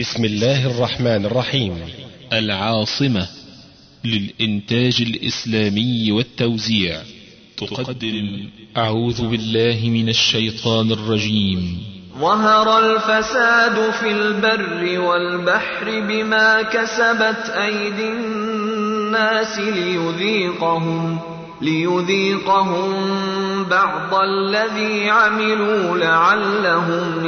بسم الله الرحمن الرحيم العاصمة للإنتاج الإسلامي والتوزيع تقدم أعوذ بالله من الشيطان الرجيم ظهر الفساد في البر والبحر بما كسبت أيدي الناس ليذيقهم ليذيقهم بعض الذي عملوا لعلهم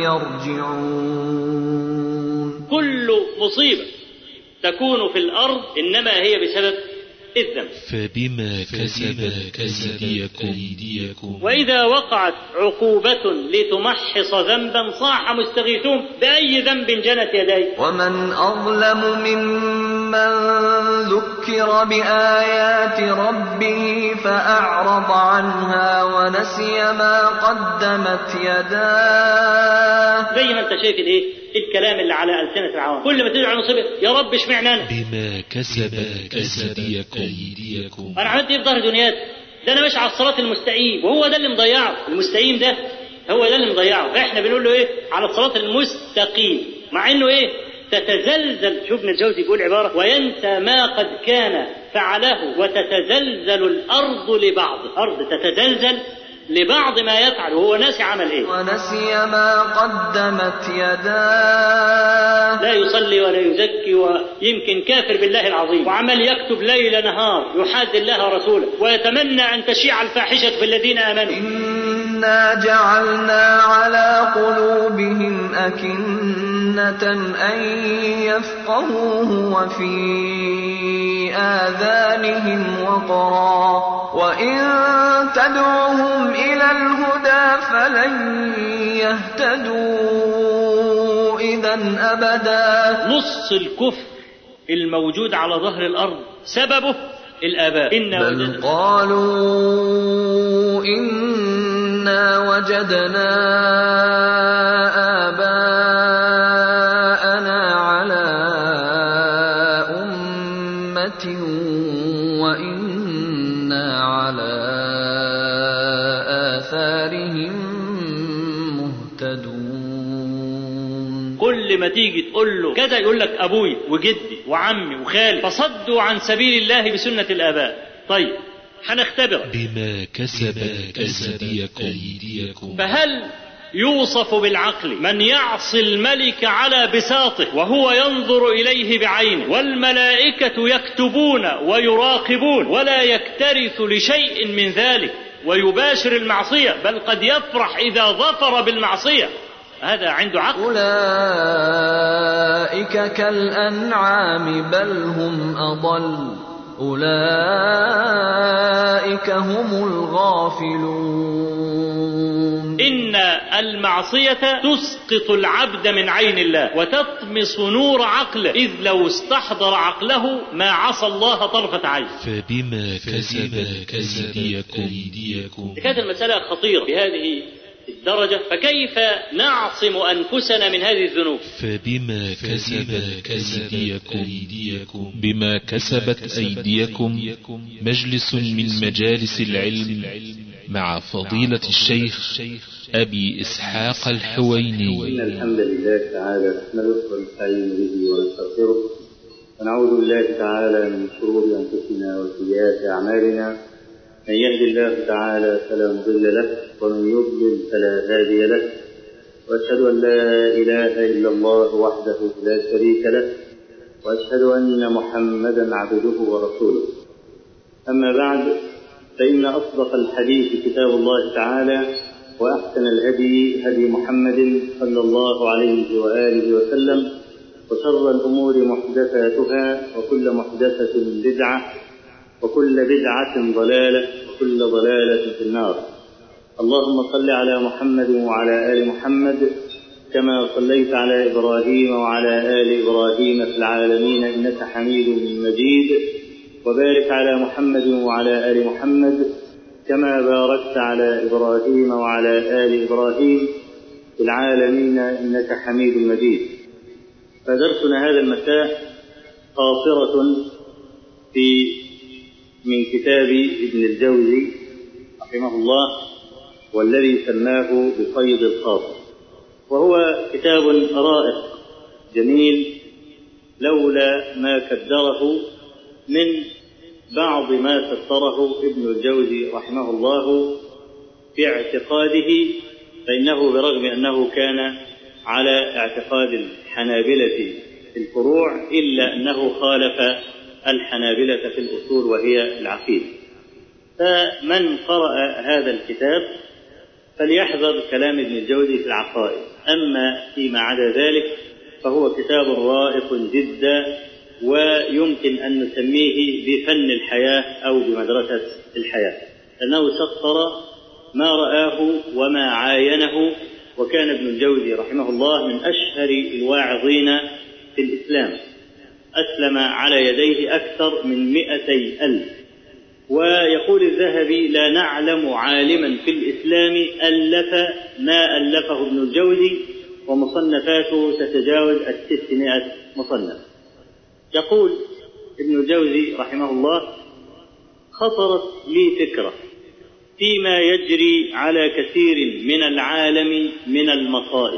يرجعون كل مصيبة تكون في الأرض إنما هي بسبب الذنب فبما كسبت أيديكم وإذا وقعت عقوبة لتمحص ذنبا صاح مستغيثون بأي ذنب جنت يديه ومن أظلم ممن ذكر بآيات ربه فأعرض عنها ونسي ما قدمت يداه زي ما انت شايف الايه الكلام اللي على ألسنة العوام كل ما تدعو مصيبة يا رب اشمعنى انا بما كسبت أيديكم انا عملت ايه في ظهر دنياك ده انا ماشي على الصراط المستقيم وهو ده اللي مضيعه المستقيم ده هو ده اللي مضيعه احنا بنقول له ايه على الصراط المستقيم مع انه ايه تتزلزل شوف ابن الجوزي بيقول عبارة وينسى ما قد كان فعله وتتزلزل الأرض لبعض الأرض تتزلزل لبعض ما يفعل وهو ناسي عمل ايه ونسي ما قدمت يداه لا يصلي ولا يزكي ويمكن كافر بالله العظيم وعمل يكتب ليل نهار يحاد الله ورسوله ويتمنى أن تشيع الفاحشة في الذين آمنوا إنا جعلنا على قلوبهم أكنة أن يفقهوه وفي آذانهم وقرا وإن تدعوهم إلى الهدى فلن يهتدوا إذا أبدا نص الكفر الموجود على ظهر الأرض سببه الآباء إن بل وجدنا قالوا إنا وجدنا آباءنا على أمة وإنا على آثارهم مهتدون كل ما تيجي تقول له كذا يقول لك أبوي وجدي وعمي وخالي فصدوا عن سبيل الله بسنة الآباء طيب هنختبر بما كسبت أيديكم فهل يوصف بالعقل من يعصي الملك على بساطه وهو ينظر اليه بعينه والملائكه يكتبون ويراقبون ولا يكترث لشيء من ذلك ويباشر المعصيه بل قد يفرح اذا ظفر بالمعصيه هذا عنده عقل أولئك كالأنعام بل هم أضل أولئك هم الغافلون إن المعصية تسقط العبد من عين الله وتطمس نور عقله إذ لو استحضر عقله ما عصى الله طرفة عين فبما كسبت أيديكم كانت المسألة خطيرة بهذه الدرجة فكيف نعصم أنفسنا من هذه الذنوب فبما كسبت أيديكم بما كسبت أيديكم مجلس من مجالس العلم مع فضيلة الشيخ أبي إسحاق إن الحويني الحمد لله تعالى نحمده ونستعين به ونستغفره ونعوذ بالله تعالى من شرور أنفسنا وسيئات أعمالنا من يهد الله تعالى فلا مضل له ومن يضلل فلا هادي له وأشهد أن لا إله إلا الله وحده لا شريك له وأشهد أن محمدا عبده ورسوله أما بعد فإن أصدق الحديث كتاب الله تعالى وأحسن الهدي هدي محمد صلى الله عليه وآله وسلم وشر الأمور محدثاتها وكل محدثة بدعة وكل بدعة ضلالة وكل ضلالة في النار اللهم صل على محمد وعلى آل محمد كما صليت على إبراهيم وعلى آل إبراهيم في العالمين إنك حميد مجيد وبارك على محمد وعلى آل محمد كما باركت على إبراهيم وعلى آل إبراهيم في العالمين إنك حميد مجيد فدرسنا هذا المساء قاصرة في من كتاب ابن الجوزي رحمه الله والذي سماه بفيض الخاطر وهو كتاب رائع جميل لولا ما كدره من بعض ما سطره ابن الجوزي رحمه الله في اعتقاده فإنه برغم أنه كان على اعتقاد الحنابلة في الفروع إلا أنه خالف الحنابلة في الأصول وهي العقيدة فمن قرأ هذا الكتاب فليحذر كلام ابن الجوزي في العقائد أما فيما عدا ذلك فهو كتاب رائق جدا ويمكن أن نسميه بفن الحياة أو بمدرسة الحياة لأنه سطر ما رآه وما عاينه وكان ابن الجوزي رحمه الله من أشهر الواعظين في الإسلام أسلم على يديه أكثر من مئتي ألف ويقول الذهبي لا نعلم عالما في الإسلام ألف ما ألفه ابن الجوزي ومصنفاته تتجاوز الستمائة مصنف يقول ابن الجوزي رحمه الله خطرت لي فكرة فيما يجري على كثير من العالم من المصائب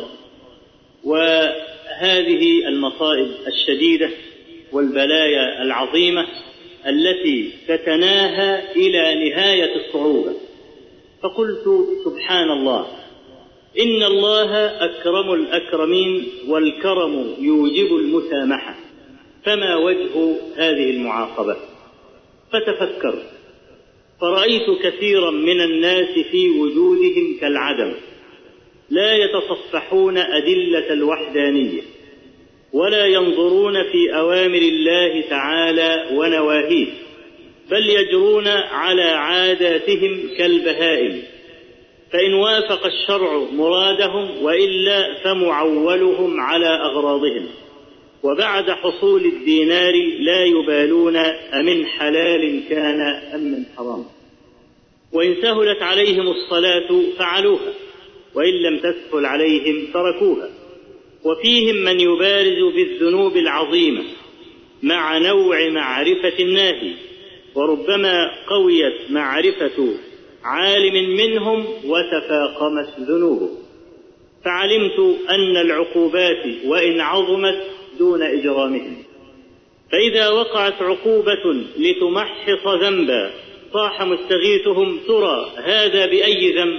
وهذه المصائب الشديدة والبلايا العظيمة التي تتناهى إلى نهاية الصعوبة فقلت سبحان الله إن الله أكرم الأكرمين والكرم يوجب المسامحة فما وجه هذه المعاقبة فتفكرت فرأيت كثيرا من الناس في وجودهم كالعدم لا يتصفحون أدلة الوحدانية ولا ينظرون في أوامر الله تعالى ونواهيه بل يجرون على عاداتهم كالبهائم فإن وافق الشرع مرادهم وإلا فمعولهم على أغراضهم وبعد حصول الدينار لا يبالون أمن حلال كان أم من حرام وإن سهلت عليهم الصلاة فعلوها وإن لم تسهل عليهم تركوها وفيهم من يبارز بالذنوب العظيمة مع نوع معرفة الناهي وربما قويت معرفة عالم منهم وتفاقمت ذنوبه فعلمت أن العقوبات وإن عظمت دون إجرامهم فإذا وقعت عقوبة لتمحص ذنبا صاح مستغيثهم ترى هذا بأي ذنب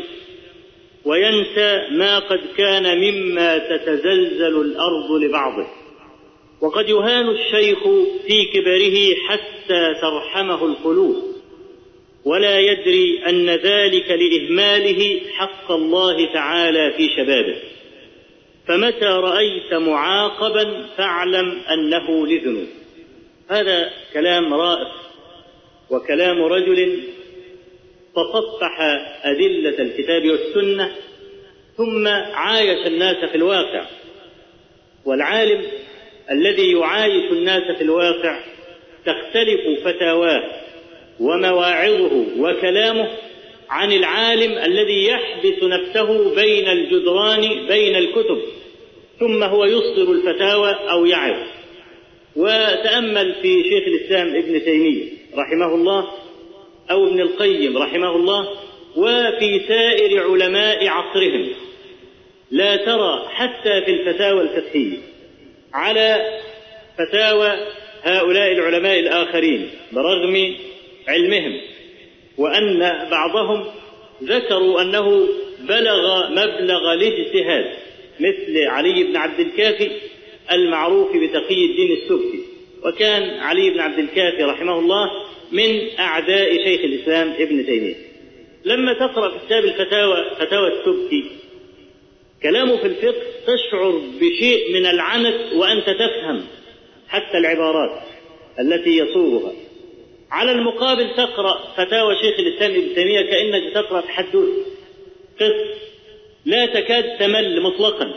وينسى ما قد كان مما تتزلزل الأرض لبعضه وقد يهان الشيخ في كبره حتى ترحمه القلوب ولا يدري أن ذلك لإهماله حق الله تعالى في شبابه فمتى رأيت معاقبا فاعلم أنه لذنوب هذا كلام رائع وكلام رجل تصفح أدلة الكتاب والسنة ثم عايش الناس في الواقع والعالم الذي يعايش الناس في الواقع تختلف فتاواه ومواعظه وكلامه عن العالم الذي يحبس نفسه بين الجدران بين الكتب ثم هو يصدر الفتاوى او يعظ وتامل في شيخ الاسلام ابن تيميه رحمه الله او ابن القيم رحمه الله وفي سائر علماء عصرهم لا ترى حتى في الفتاوى الفقهيه على فتاوى هؤلاء العلماء الاخرين برغم علمهم وأن بعضهم ذكروا أنه بلغ مبلغ الاجتهاد مثل علي بن عبد الكافي المعروف بتقي الدين السبكي وكان علي بن عبد الكافي رحمه الله من أعداء شيخ الإسلام ابن تيمية لما تقرأ في كتاب الفتاوى فتاوى السبكي كلامه في الفقه تشعر بشيء من العنت وأنت تفهم حتى العبارات التي يصوغها على المقابل تقرأ فتاوى شيخ الإسلام ابن تيمية كأنك تقرأ تحدث قصة لا تكاد تمل مطلقا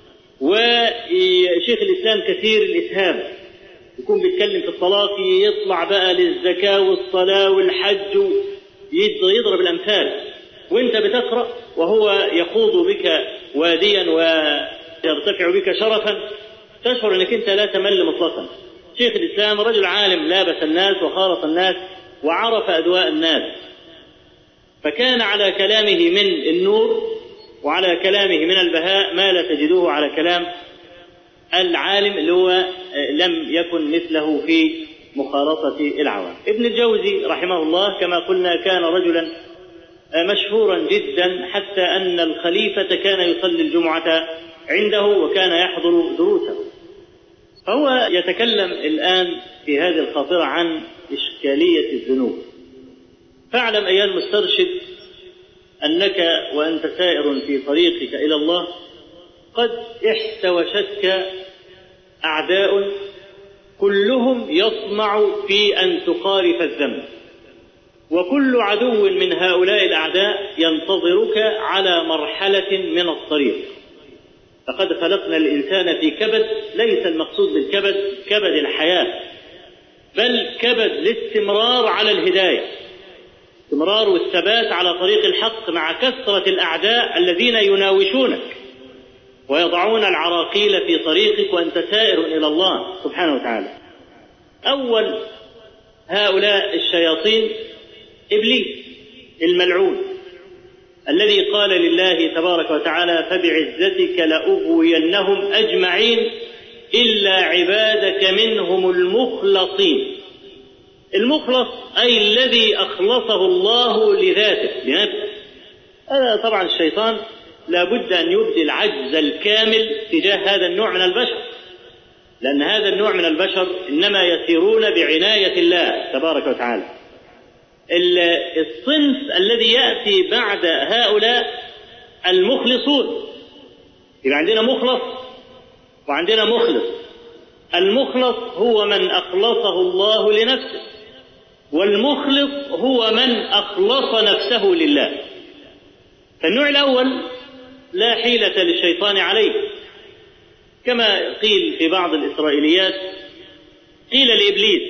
وشيخ الإسلام كثير الإسهام يكون بيتكلم في الصلاة يطلع بقى للزكاة والصلاة والحج يضرب الأمثال وانت بتقرأ وهو يخوض بك واديا ويرتفع بك شرفا تشعر انك انت لا تمل مطلقا شيخ الإسلام رجل عالم لابس الناس وخالط الناس وعرف أدواء الناس فكان على كلامه من النور وعلى كلامه من البهاء ما لا تجدوه على كلام العالم اللي هو آه، لم يكن مثله في مخالطة العوام ابن الجوزي رحمه الله كما قلنا كان رجلا آه، مشهورا جدا حتى أن الخليفة كان يصلي الجمعة عنده وكان يحضر دروسه فهو يتكلم الآن في هذه الخاطرة عن إشكالية الذنوب فاعلم أيها المسترشد أنك وأنت سائر في طريقك إلى الله قد احتوشتك أعداء كلهم يطمع في أن تقارف الذنب وكل عدو من هؤلاء الأعداء ينتظرك على مرحلة من الطريق لقد خلقنا الإنسان في كبد ليس المقصود بالكبد كبد الحياة بل كبد الاستمرار على الهداية استمرار والثبات على طريق الحق مع كثرة الأعداء الذين يناوشونك ويضعون العراقيل في طريقك وأنت سائر إلى الله سبحانه وتعالى أول هؤلاء الشياطين إبليس الملعون الذي قال لله تبارك وتعالى فبعزتك لأغوينهم أجمعين إلا عبادك منهم المخلصين المخلص أي الذي أخلصه الله لذاته لنفسه هذا طبعا الشيطان لابد أن يبدي العجز الكامل تجاه هذا النوع من البشر لأن هذا النوع من البشر إنما يسيرون بعناية الله تبارك وتعالى الصنف الذي يأتي بعد هؤلاء المخلصون يبقى عندنا مخلص وعندنا مخلص المخلص هو من أخلصه الله لنفسه والمخلص هو من أخلص نفسه لله فالنوع الأول لا حيلة للشيطان عليه كما قيل في بعض الإسرائيليات قيل لإبليس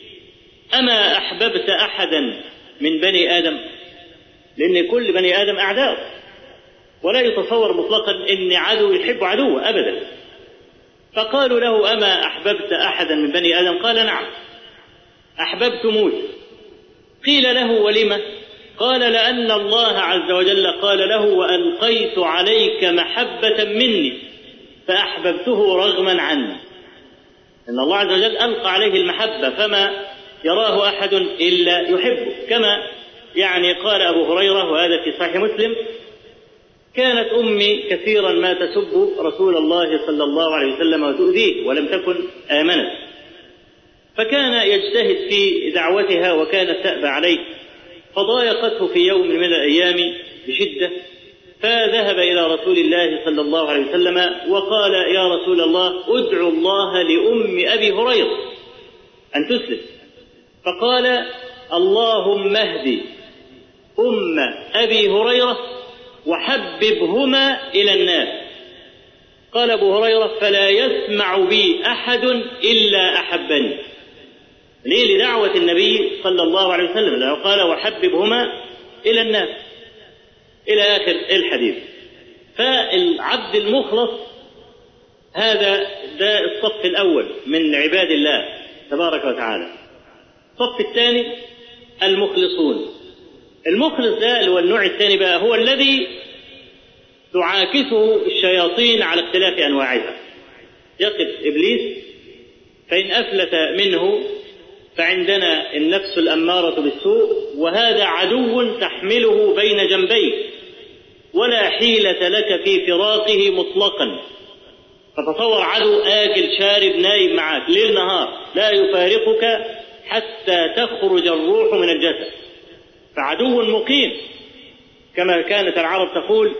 أما أحببت أحدا من بني آدم لأن كل بني آدم أعداء ولا يتصور مطلقا أن عدو يحب عدوه أبدا فقالوا له أما أحببت أحدا من بني آدم قال نعم أحببت موسى قيل له ولم قال لأن الله عز وجل قال له وألقيت عليك محبة مني فأحببته رغما عني إن الله عز وجل ألقى عليه المحبة فما يراه أحد إلا يحبه كما يعني قال أبو هريرة وهذا في صحيح مسلم كانت أمي كثيرا ما تسب رسول الله صلى الله عليه وسلم وتؤذيه ولم تكن آمنت فكان يجتهد في دعوتها وكانت تأبى عليه فضايقته في يوم من الأيام بشدة فذهب إلى رسول الله صلى الله عليه وسلم وقال يا رسول الله ادعو الله لأم أبي هريرة أن تسلم فقال اللهم اهدي أم أبي هريرة وحببهما إلى الناس قال أبو هريرة فلا يسمع بي أحد إلا أحبني ليه لدعوة النبي صلى الله عليه وسلم لأنه قال وحببهما إلى الناس إلى آخر الحديث فالعبد المخلص هذا ده الصف الأول من عباد الله تبارك وتعالى الصف الثاني المخلصون المخلص ده اللي هو النوع الثاني بقى هو الذي تعاكسه الشياطين على اختلاف أنواعها يقف إبليس فإن أفلت منه فعندنا النفس الأمارة بالسوء وهذا عدو تحمله بين جنبيك ولا حيلة لك في فراقه مطلقا فتصور عدو آكل شارب نايم معك ليل نهار لا يفارقك حتى تخرج الروح من الجسد فعدو مقيم كما كانت العرب تقول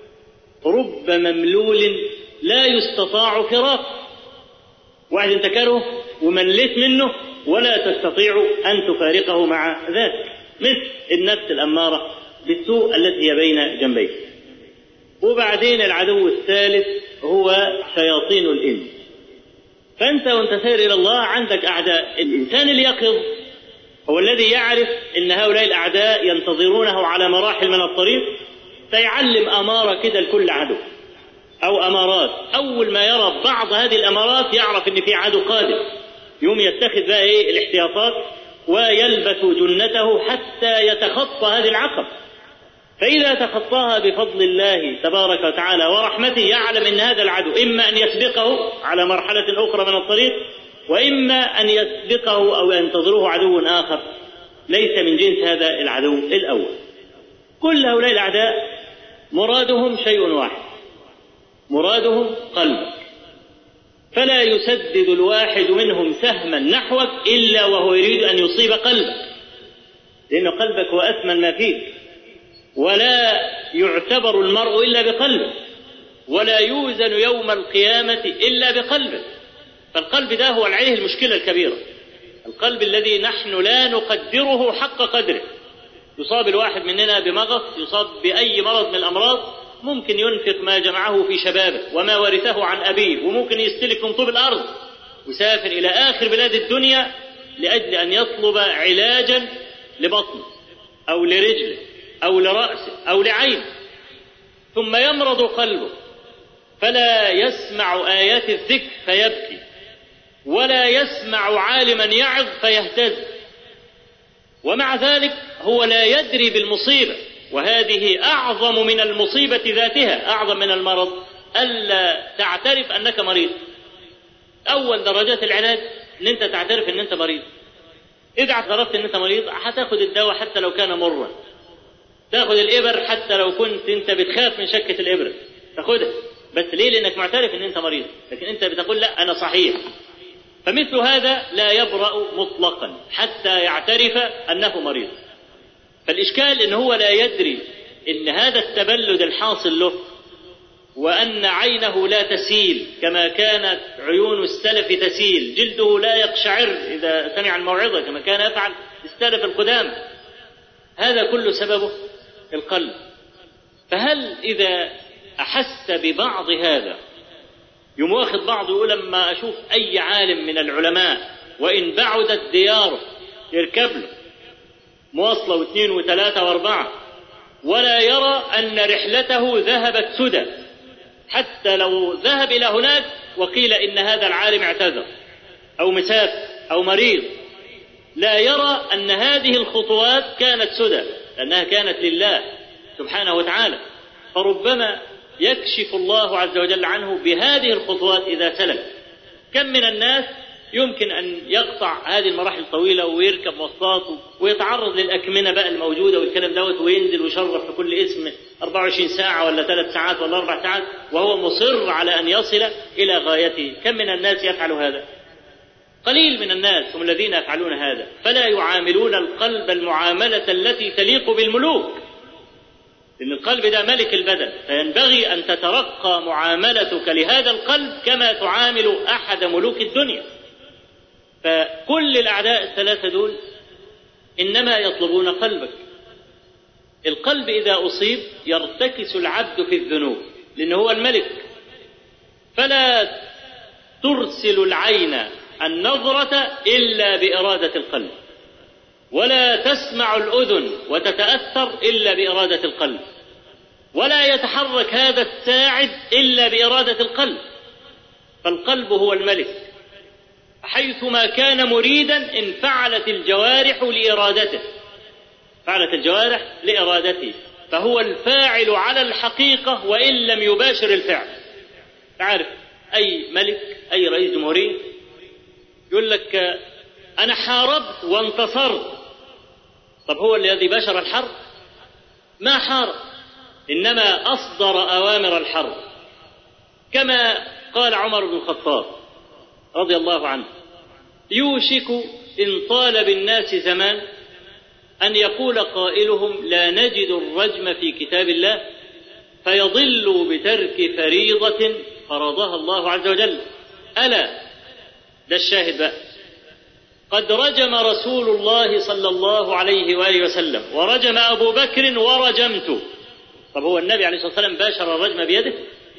رب مملول لا يستطاع فراق واحد انت كره ومليت منه ولا تستطيع أن تفارقه مع ذلك مثل النفس الأمارة بالسوء التي هي بين جنبيك وبعدين العدو الثالث هو شياطين الإنس فأنت وأنت سير إلى الله عندك أعداء الإنسان اليقظ هو الذي يعرف أن هؤلاء الأعداء ينتظرونه على مراحل من الطريق فيعلم أمارة كده لكل عدو أو أمارات أول ما يرى بعض هذه الأمارات يعرف أن في عدو قادم يوم يتخذ بقى إيه الاحتياطات ويلبس جنته حتى يتخطى هذه العقبة فإذا تخطاها بفضل الله تبارك وتعالى ورحمته يعلم أن هذا العدو إما أن يسبقه على مرحلة أخرى من الطريق وإما أن يسبقه أو ينتظره عدو آخر ليس من جنس هذا العدو الأول كل هؤلاء الأعداء مرادهم شيء واحد مرادهم قلبك فلا يسدد الواحد منهم سهما نحوك إلا وهو يريد أن يصيب قلبك لأن قلبك هو أثمن ما فيك ولا يعتبر المرء إلا بقلبه ولا يوزن يوم القيامة إلا بقلبه فالقلب ده هو عليه المشكلة الكبيرة القلب الذي نحن لا نقدره حق قدره يصاب الواحد مننا بمغص يصاب بأي مرض من الأمراض ممكن ينفق ما جمعه في شبابه وما ورثه عن أبيه وممكن يستلك من طوب الأرض ويسافر إلى آخر بلاد الدنيا لأجل أن يطلب علاجا لبطنه أو لرجله أو لرأسه أو لعينه ثم يمرض قلبه فلا يسمع آيات الذكر فيبكي ولا يسمع عالما يعظ فيهتز ومع ذلك هو لا يدري بالمصيبة وهذه أعظم من المصيبة ذاتها أعظم من المرض ألا تعترف أنك مريض أول درجات العلاج أن أنت تعترف أن أنت مريض إذا اعترفت أن أنت مريض هتاخد الدواء حتى لو كان مرا تاخد الإبر حتى لو كنت أنت بتخاف من شكة الإبرة تاخدها بس ليه لأنك معترف أن أنت مريض لكن أنت بتقول لا أنا صحيح فمثل هذا لا يبرأ مطلقا حتى يعترف أنه مريض فالإشكال أن هو لا يدري أن هذا التبلد الحاصل له وأن عينه لا تسيل كما كانت عيون السلف تسيل جلده لا يقشعر إذا سمع الموعظة كما كان يفعل السلف القدام هذا كل سببه القلب فهل إذا أحس ببعض هذا يوم واخد بعضه يقول لما أشوف أي عالم من العلماء وإن بعدت دياره يركب له مواصلة واثنين وثلاثة وأربعة ولا يرى أن رحلته ذهبت سدى حتى لو ذهب إلى هناك وقيل إن هذا العالم اعتذر أو مسافر أو مريض لا يرى أن هذه الخطوات كانت سدى لأنها كانت لله سبحانه وتعالى فربما يكشف الله عز وجل عنه بهذه الخطوات إذا سلك كم من الناس يمكن أن يقطع هذه المراحل الطويلة ويركب مواصلات ويتعرض للأكمنة بقى الموجودة والكلام دوت وينزل ويشرف في كل اسم 24 ساعة ولا ثلاث ساعات ولا أربع ساعات وهو مصر على أن يصل إلى غايته كم من الناس يفعل هذا قليل من الناس هم الذين يفعلون هذا فلا يعاملون القلب المعاملة التي تليق بالملوك لأن القلب ده ملك البدن فينبغي أن تترقى معاملتك لهذا القلب كما تعامل أحد ملوك الدنيا فكل الأعداء الثلاثة دول إنما يطلبون قلبك القلب إذا أصيب يرتكس العبد في الذنوب لأنه هو الملك فلا ترسل العين النظرة إلا بإرادة القلب ولا تسمع الأذن وتتأثر إلا بإرادة القلب ولا يتحرك هذا الساعد إلا بإرادة القلب فالقلب هو الملك حيثما كان مريدا انفعلت الجوارح لإرادته فعلت الجوارح لإرادته فهو الفاعل على الحقيقة وإن لم يباشر الفعل تعرف أي ملك أي رئيس جمهورية يقول لك أنا حاربت وانتصرت طب هو الذي باشر الحرب ما حارب إنما أصدر أوامر الحرب كما قال عمر بن الخطاب رضي الله عنه يوشك إن طال بالناس زمان أن يقول قائلهم لا نجد الرجم في كتاب الله فيضلوا بترك فريضة فرضها الله عز وجل ألا ده الشاهد بقى قد رجم رسول الله صلى الله عليه وآله وسلم ورجم أبو بكر ورجمت طب هو النبي عليه الصلاة والسلام باشر الرجم بيده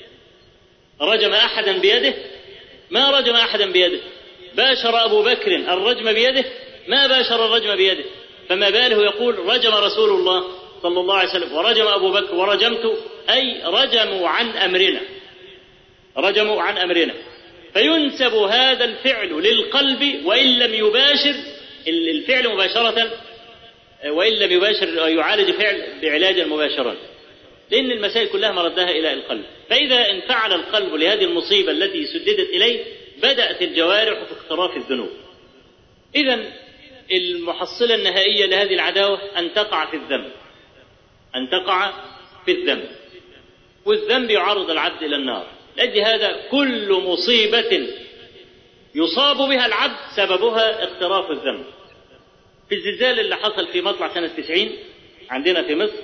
رجم أحدا بيده ما رجم أحدا بيده باشر أبو بكر الرجم بيده ما باشر الرجم بيده فما باله يقول رجم رسول الله صلى الله عليه وسلم ورجم أبو بكر ورجمت أي رجموا عن أمرنا رجموا عن أمرنا فينسب هذا الفعل للقلب وإن لم يباشر الفعل مباشرة وإن لم يباشر يعالج فعل بعلاجا مباشرا لأن المسائل كلها مردها إلى القلب فإذا انفعل القلب لهذه المصيبة التي سددت إليه بدأت الجوارح في اقتراف الذنوب إذا المحصلة النهائية لهذه العداوة أن تقع في الذنب أن تقع في الذنب والذنب يعرض العبد إلى النار لأجل هذا كل مصيبة يصاب بها العبد سببها اقتراف الذنب في الزلزال اللي حصل في مطلع سنة 90 عندنا في مصر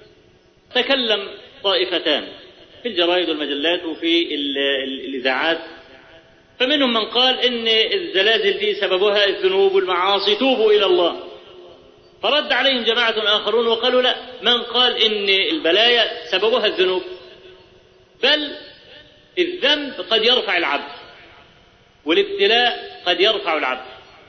تكلم طائفتان في الجرائد والمجلات وفي ال- ال- الإذاعات فمنهم من قال إن الزلازل دي سببها الذنوب والمعاصي توبوا إلى الله فرد عليهم جماعة آخرون وقالوا لا من قال إن البلايا سببها الذنوب بل الذنب قد يرفع العبد والابتلاء قد يرفع العبد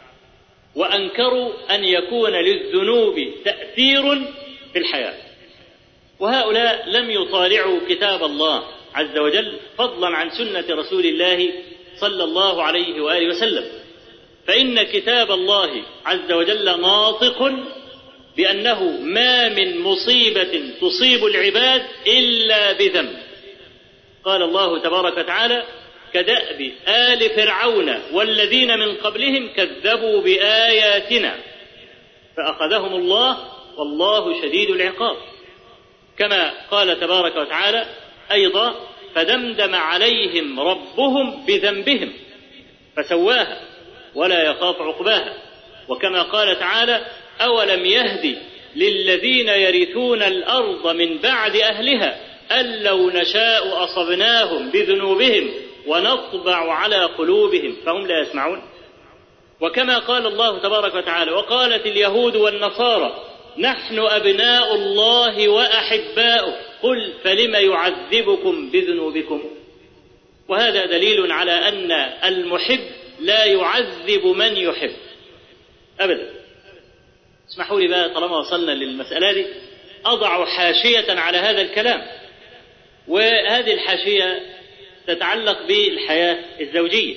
وأنكروا أن يكون للذنوب تأثير في الحياة وهؤلاء لم يطالعوا كتاب الله عز وجل فضلا عن سنة رسول الله صلى الله عليه وآله وسلم فإن كتاب الله عز وجل ناطق بأنه ما من مصيبة تصيب العباد إلا بذنب قال الله تبارك وتعالى كدأب آل فرعون والذين من قبلهم كذبوا بآياتنا فأخذهم الله والله شديد العقاب كما قال تبارك وتعالى أيضا فدمدم عليهم ربهم بذنبهم فسواها ولا يخاف عقباها وكما قال تعالى أولم يهدي للذين يرثون الأرض من بعد أهلها أن لو نشاء أصبناهم بذنوبهم ونطبع على قلوبهم فهم لا يسمعون وكما قال الله تبارك وتعالى وقالت اليهود والنصارى نحن أبناء الله وأحباؤه قل فلم يعذبكم بذنوبكم وهذا دليل على أن المحب لا يعذب من يحب أبدا اسمحوا لي بقى طالما وصلنا للمسألة دي أضع حاشية على هذا الكلام وهذه الحاشية تتعلق بالحياة الزوجية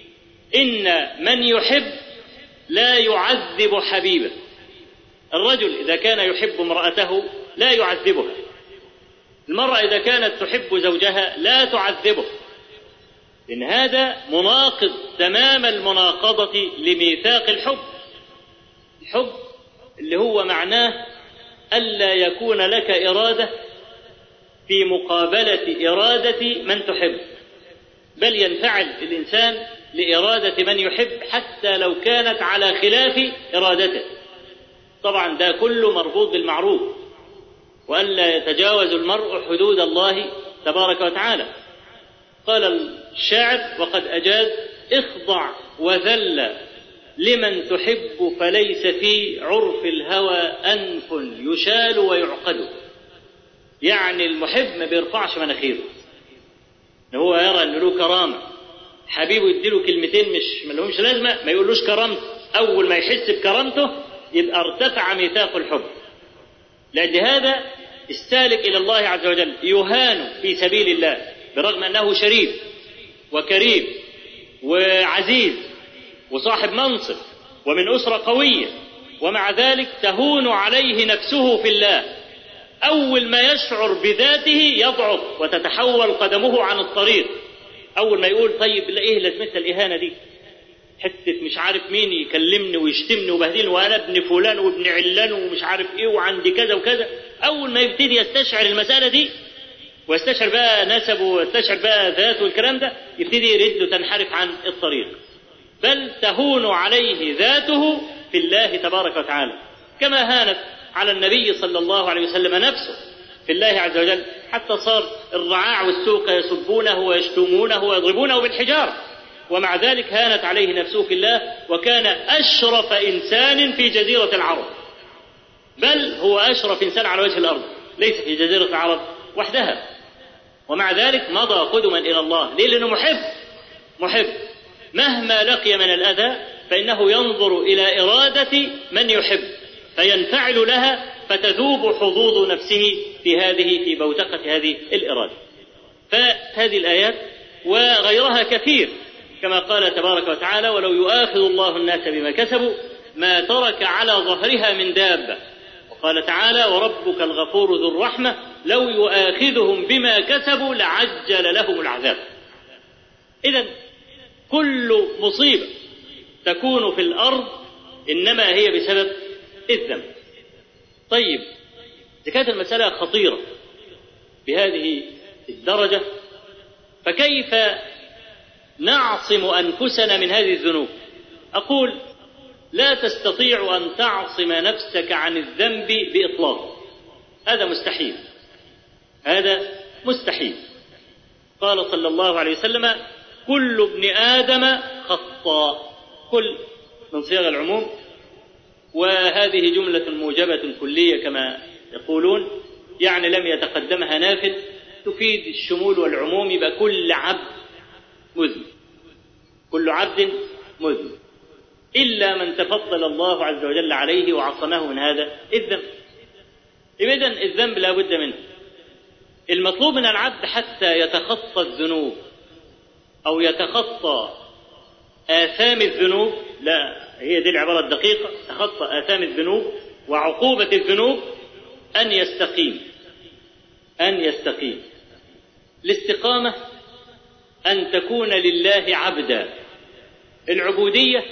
إن من يحب لا يعذب حبيبه الرجل إذا كان يحب امرأته لا يعذبها المرأة إذا كانت تحب زوجها لا تعذبه إن هذا مناقض تمام المناقضة لميثاق الحب الحب اللي هو معناه ألا يكون لك إرادة في مقابلة إرادة من تحب بل ينفعل الإنسان لإرادة من يحب حتى لو كانت على خلاف إرادته طبعا ده كله مربوط بالمعروف وألا يتجاوز المرء حدود الله تبارك وتعالى قال الشاعر وقد أجاز اخضع وذل لمن تحب فليس في عرف الهوى أنف يشال ويعقد يعني المحب ما بيرفعش مناخيره ان هو يرى ان له كرامه حبيبه يديله كلمتين مش ما لهمش لازمه ما يقولوش كرامته اول ما يحس بكرامته يبقى ارتفع ميثاق الحب لأجل هذا السالك إلى الله عز وجل يهان في سبيل الله برغم أنه شريف وكريم وعزيز وصاحب منصب ومن أسرة قوية ومع ذلك تهون عليه نفسه في الله أول ما يشعر بذاته يضعف وتتحول قدمه عن الطريق أول ما يقول طيب إيه لازمتها الإهانة دي حتة مش عارف مين يكلمني ويشتمني وبهدلني وأنا ابن فلان وابن علان ومش عارف إيه وعندي كذا وكذا أول ما يبتدي يستشعر المسألة دي ويستشعر بقى نسبه ويستشعر بقى ذاته والكلام ده يبتدي رجله تنحرف عن الطريق بل تهون عليه ذاته في الله تبارك وتعالى كما هانت على النبي صلى الله عليه وسلم نفسه في الله عز وجل حتى صار الرعاع والسوق يسبونه ويشتمونه ويضربونه بالحجارة ومع ذلك هانت عليه نفسه في الله وكان أشرف إنسان في جزيرة العرب بل هو أشرف إنسان على وجه الأرض ليس في جزيرة العرب وحدها ومع ذلك مضى قدما إلى الله ليه لأنه محب محب مهما لقي من الأذى فإنه ينظر إلى إرادة من يحب فينفعل لها فتذوب حظوظ نفسه في هذه في بوتقة هذه الإرادة فهذه الآيات وغيرها كثير كما قال تبارك وتعالى ولو يؤاخذ الله الناس بما كسبوا ما ترك على ظهرها من دابة قال تعالى وربك الغفور ذو الرحمة لو يؤاخذهم بما كسبوا لعجل لهم العذاب إذا كل مصيبة تكون في الأرض إنما هي بسبب الذنب طيب إذا كانت المسألة خطيرة بهذه الدرجة فكيف نعصم أنفسنا من هذه الذنوب أقول لا تستطيع أن تعصم نفسك عن الذنب بإطلاق هذا مستحيل هذا مستحيل قال صلى الله عليه وسلم كل ابن آدم خطاء كل من صيغ العموم وهذه جملة موجبة كلية كما يقولون يعني لم يتقدمها نافذ تفيد الشمول والعموم يبقى كل عبد مذنب كل عبد مذنب إلا من تفضل الله عز وجل عليه وعصمه من هذا الذنب إذا الذنب لا بد منه المطلوب من العبد حتى يتخطى الذنوب أو يتخطى آثام الذنوب لا هي دي العبارة الدقيقة تخطى آثام الذنوب وعقوبة الذنوب أن يستقيم أن يستقيم الاستقامة أن تكون لله عبدا العبودية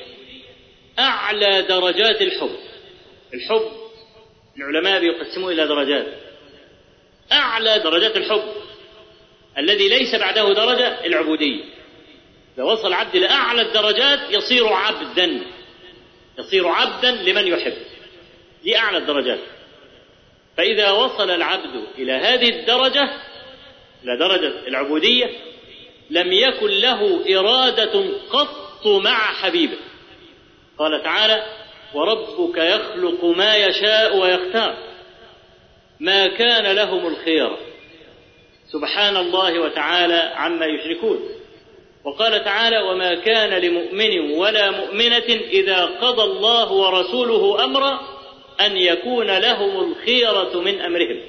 أعلى درجات الحب الحب العلماء بيقسموه إلى درجات أعلى درجات الحب الذي ليس بعده درجة العبودية إذا وصل العبد لأعلى الدرجات يصير عبدا يصير عبدا لمن يحب دي أعلى الدرجات فإذا وصل العبد إلى هذه الدرجة إلى درجة العبودية لم يكن له إرادة قط مع حبيبه قال تعالى وربك يخلق ما يشاء ويختار ما كان لهم الخيرة سبحان الله وتعالى عما يشركون وقال تعالى وما كان لمؤمن ولا مؤمنة إذا قضى الله ورسوله أمرا أن يكون لهم الخيرة من أمرهم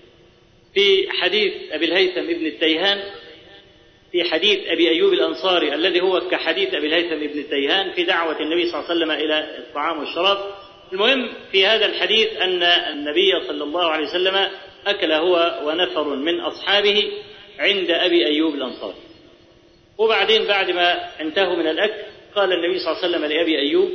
في حديث أبي الهيثم ابن التيهان في حديث أبي أيوب الأنصاري الذي هو كحديث أبي الهيثم ابن التيهان في دعوة النبي صلى الله عليه وسلم إلى الطعام والشراب المهم في هذا الحديث أن النبي صلى الله عليه وسلم أكل هو ونفر من أصحابه عند أبي أيوب الأنصاري وبعدين بعد ما انتهوا من الأكل قال النبي صلى الله عليه وسلم لأبي أيوب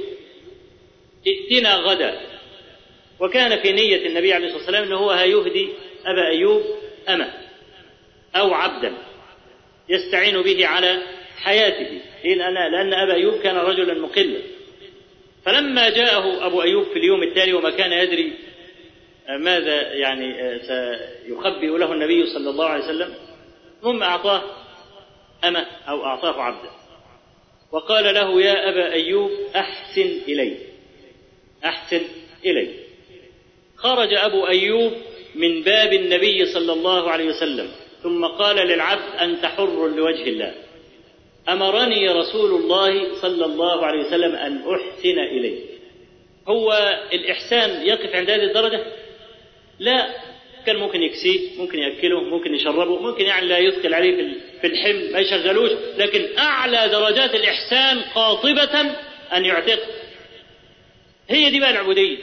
ائتنا غدا وكان في نية النبي عليه الصلاة والسلام أنه هو هيهدي أبا أيوب أمة أو عبدا يستعين به على حياته لأن, لأن أبا أيوب كان رجلا مقلا فلما جاءه أبو أيوب في اليوم التالي وما كان يدري ماذا يعني سيخبئ له النبي صلى الله عليه وسلم ثم أعطاه أمة أو أعطاه عبدا وقال له يا أبا أيوب أحسن إلي أحسن إلي خرج أبو أيوب من باب النبي صلى الله عليه وسلم ثم قال للعبد أنت حر لوجه الله أمرني رسول الله صلى الله عليه وسلم أن أحسن إليه هو الإحسان يقف عند هذه الدرجة لا كان ممكن يكسيه ممكن يأكله ممكن يشربه ممكن يعني لا يثقل عليه في الحمل ما يشغلوش لكن أعلى درجات الإحسان قاطبة أن يعتق هي دي بقى العبودية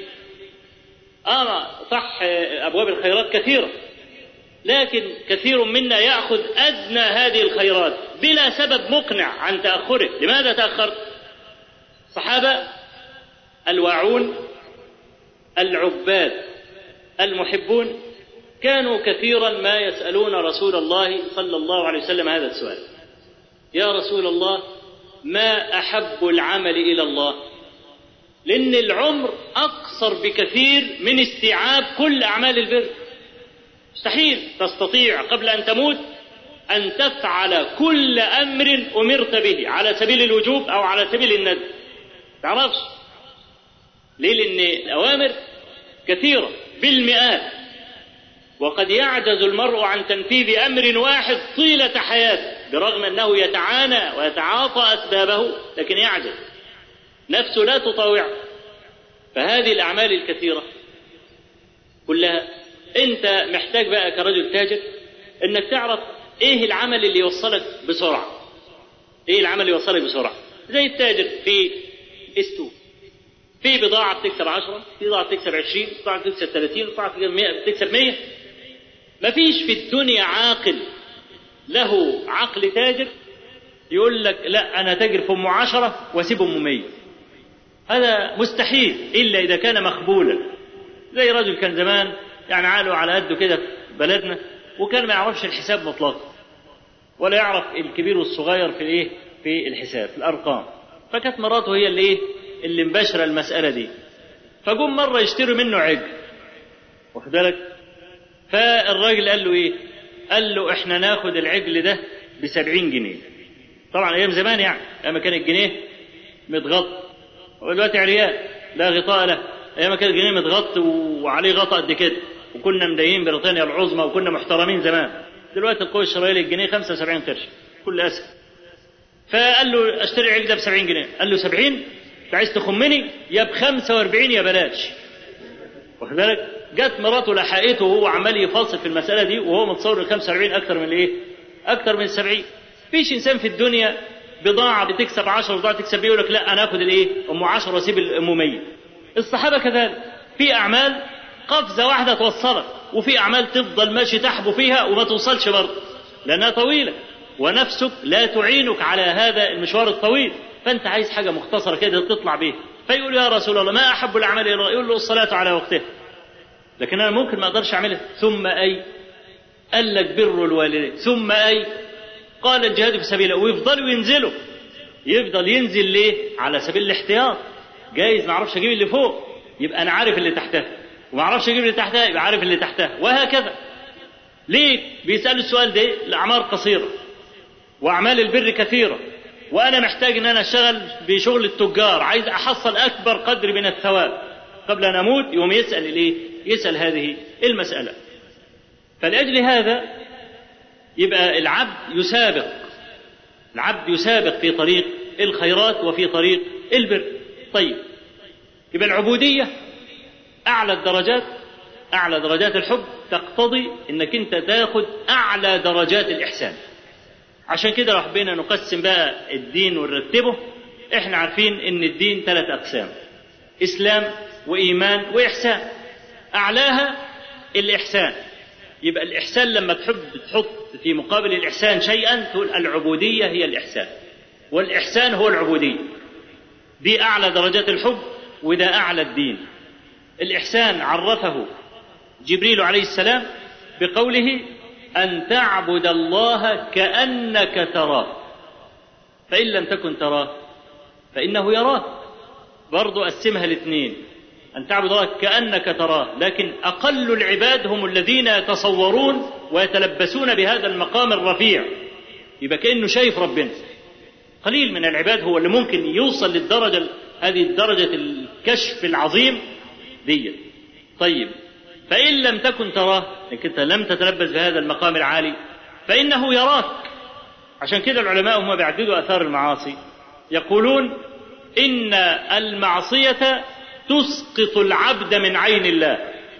آه صح أبواب الخيرات كثيرة لكن كثير منا يأخذ أدنى هذه الخيرات بلا سبب مقنع عن تأخره لماذا تأخرت صحابة الواعون العباد المحبون كانوا كثيرا ما يسألون رسول الله صلى الله عليه وسلم هذا السؤال يا رسول الله ما أحب العمل إلى الله لأن العمر أقصر بكثير من استيعاب كل أعمال البر مستحيل تستطيع قبل أن تموت أن تفعل كل أمر أمرت به على سبيل الوجوب أو على سبيل الندب تعرفش ليه لأن الأوامر كثيرة بالمئات وقد يعجز المرء عن تنفيذ أمر واحد طيلة حياته برغم أنه يتعانى ويتعاطى أسبابه لكن يعجز نفسه لا تطاوعه فهذه الأعمال الكثيرة كلها أنت محتاج بقى كرجل تاجر أنك تعرف إيه العمل اللي يوصلك بسرعة إيه العمل اللي يوصلك بسرعة زي التاجر في السوق في بضاعة بتكسب 10 في بضاعة بتكسب 20 في بضاعة بتكسب 30 في بضاعة بتكسب 100 بتكسب 100 مفيش في الدنيا عاقل له عقل تاجر يقول لك لا أنا تاجر في أم 10 وأسيب أم 100 هذا مستحيل إلا إذا كان مخبولا زي رجل كان زمان يعني عقله على قده كده في بلدنا وكان ما يعرفش الحساب مطلقا ولا يعرف الكبير والصغير في الايه في الحساب في الارقام فكانت مراته هي اللي ايه اللي مباشره المساله دي فجم مره يشتروا منه عجل واخد بالك فالراجل قال له ايه قال له احنا ناخد العجل ده ب 70 جنيه طبعا ايام زمان يعني ايام كان الجنيه متغطى ودلوقتي عريان لا غطاء له ايام كان الجنيه متغطى وعليه غطاء قد كده وكنا مدين بريطانيا العظمى وكنا محترمين زمان دلوقتي القوة الشرائية للجنيه 75 قرش كل أسف فقال له اشتري عقده ب 70 جنيه قال له 70 انت عايز تخمني يا ب 45 يا بلاش واخد بالك جت مراته لحقته وهو عمال يفاصل في المسألة دي وهو متصور ال 45 أكتر من الإيه؟ أكتر من ال 70 فيش إنسان في الدنيا بضاعة بتكسب 10 وبضاعة تكسب 100 يقول لك لا أنا آخد الإيه؟ أم 10 وأسيب الأم 100 الصحابة كذلك في أعمال قفزة واحدة توصلك وفي أعمال تفضل ماشي تحبو فيها وما توصلش برضه لأنها طويلة ونفسك لا تعينك على هذا المشوار الطويل فأنت عايز حاجة مختصرة كده تطلع بيها فيقول يا رسول الله ما أحب الأعمال إلى الله يقول له الصلاة على وقتها لكن أنا ممكن ما أقدرش أعملها ثم أي قال لك بر الوالدين ثم أي قال الجهاد في سبيله ويفضلوا ينزلوا يفضل ينزل ليه على سبيل الاحتياط جايز ما اعرفش اجيب اللي فوق يبقى انا عارف اللي تحتها وما اعرفش اجيب اللي تحتها يبقى عارف اللي تحتها وهكذا ليه بيسالوا السؤال ده الاعمار قصيره واعمال البر كثيره وانا محتاج ان انا اشتغل بشغل التجار عايز احصل اكبر قدر من الثواب قبل ان اموت يوم يسال الايه يسال هذه المساله فلاجل هذا يبقى العبد يسابق العبد يسابق في طريق الخيرات وفي طريق البر طيب يبقى العبوديه اعلى الدرجات اعلى درجات الحب تقتضي انك انت تاخد اعلى درجات الاحسان عشان كده لو حبينا نقسم بقى الدين ونرتبه احنا عارفين ان الدين ثلاث اقسام اسلام وايمان واحسان اعلاها الاحسان يبقى الاحسان لما تحب تحط في مقابل الاحسان شيئا تقول العبوديه هي الاحسان والاحسان هو العبوديه دي اعلى درجات الحب وده اعلى الدين الإحسان عرفه جبريل عليه السلام بقوله أن تعبد الله كأنك تراه فإن لم تكن تراه فإنه يراك برضو قسمها الاثنين أن تعبد الله كأنك تراه لكن أقل العباد هم الذين يتصورون ويتلبسون بهذا المقام الرفيع يبقى كأنه شايف ربنا قليل من العباد هو اللي ممكن يوصل للدرجة هذه الدرجة الكشف العظيم دي طيب فإن لم تكن تراه انك انت لم تتلبس بهذا المقام العالي فإنه يراك عشان كده العلماء هم بيعددوا آثار المعاصي يقولون إن المعصية تسقط العبد من عين الله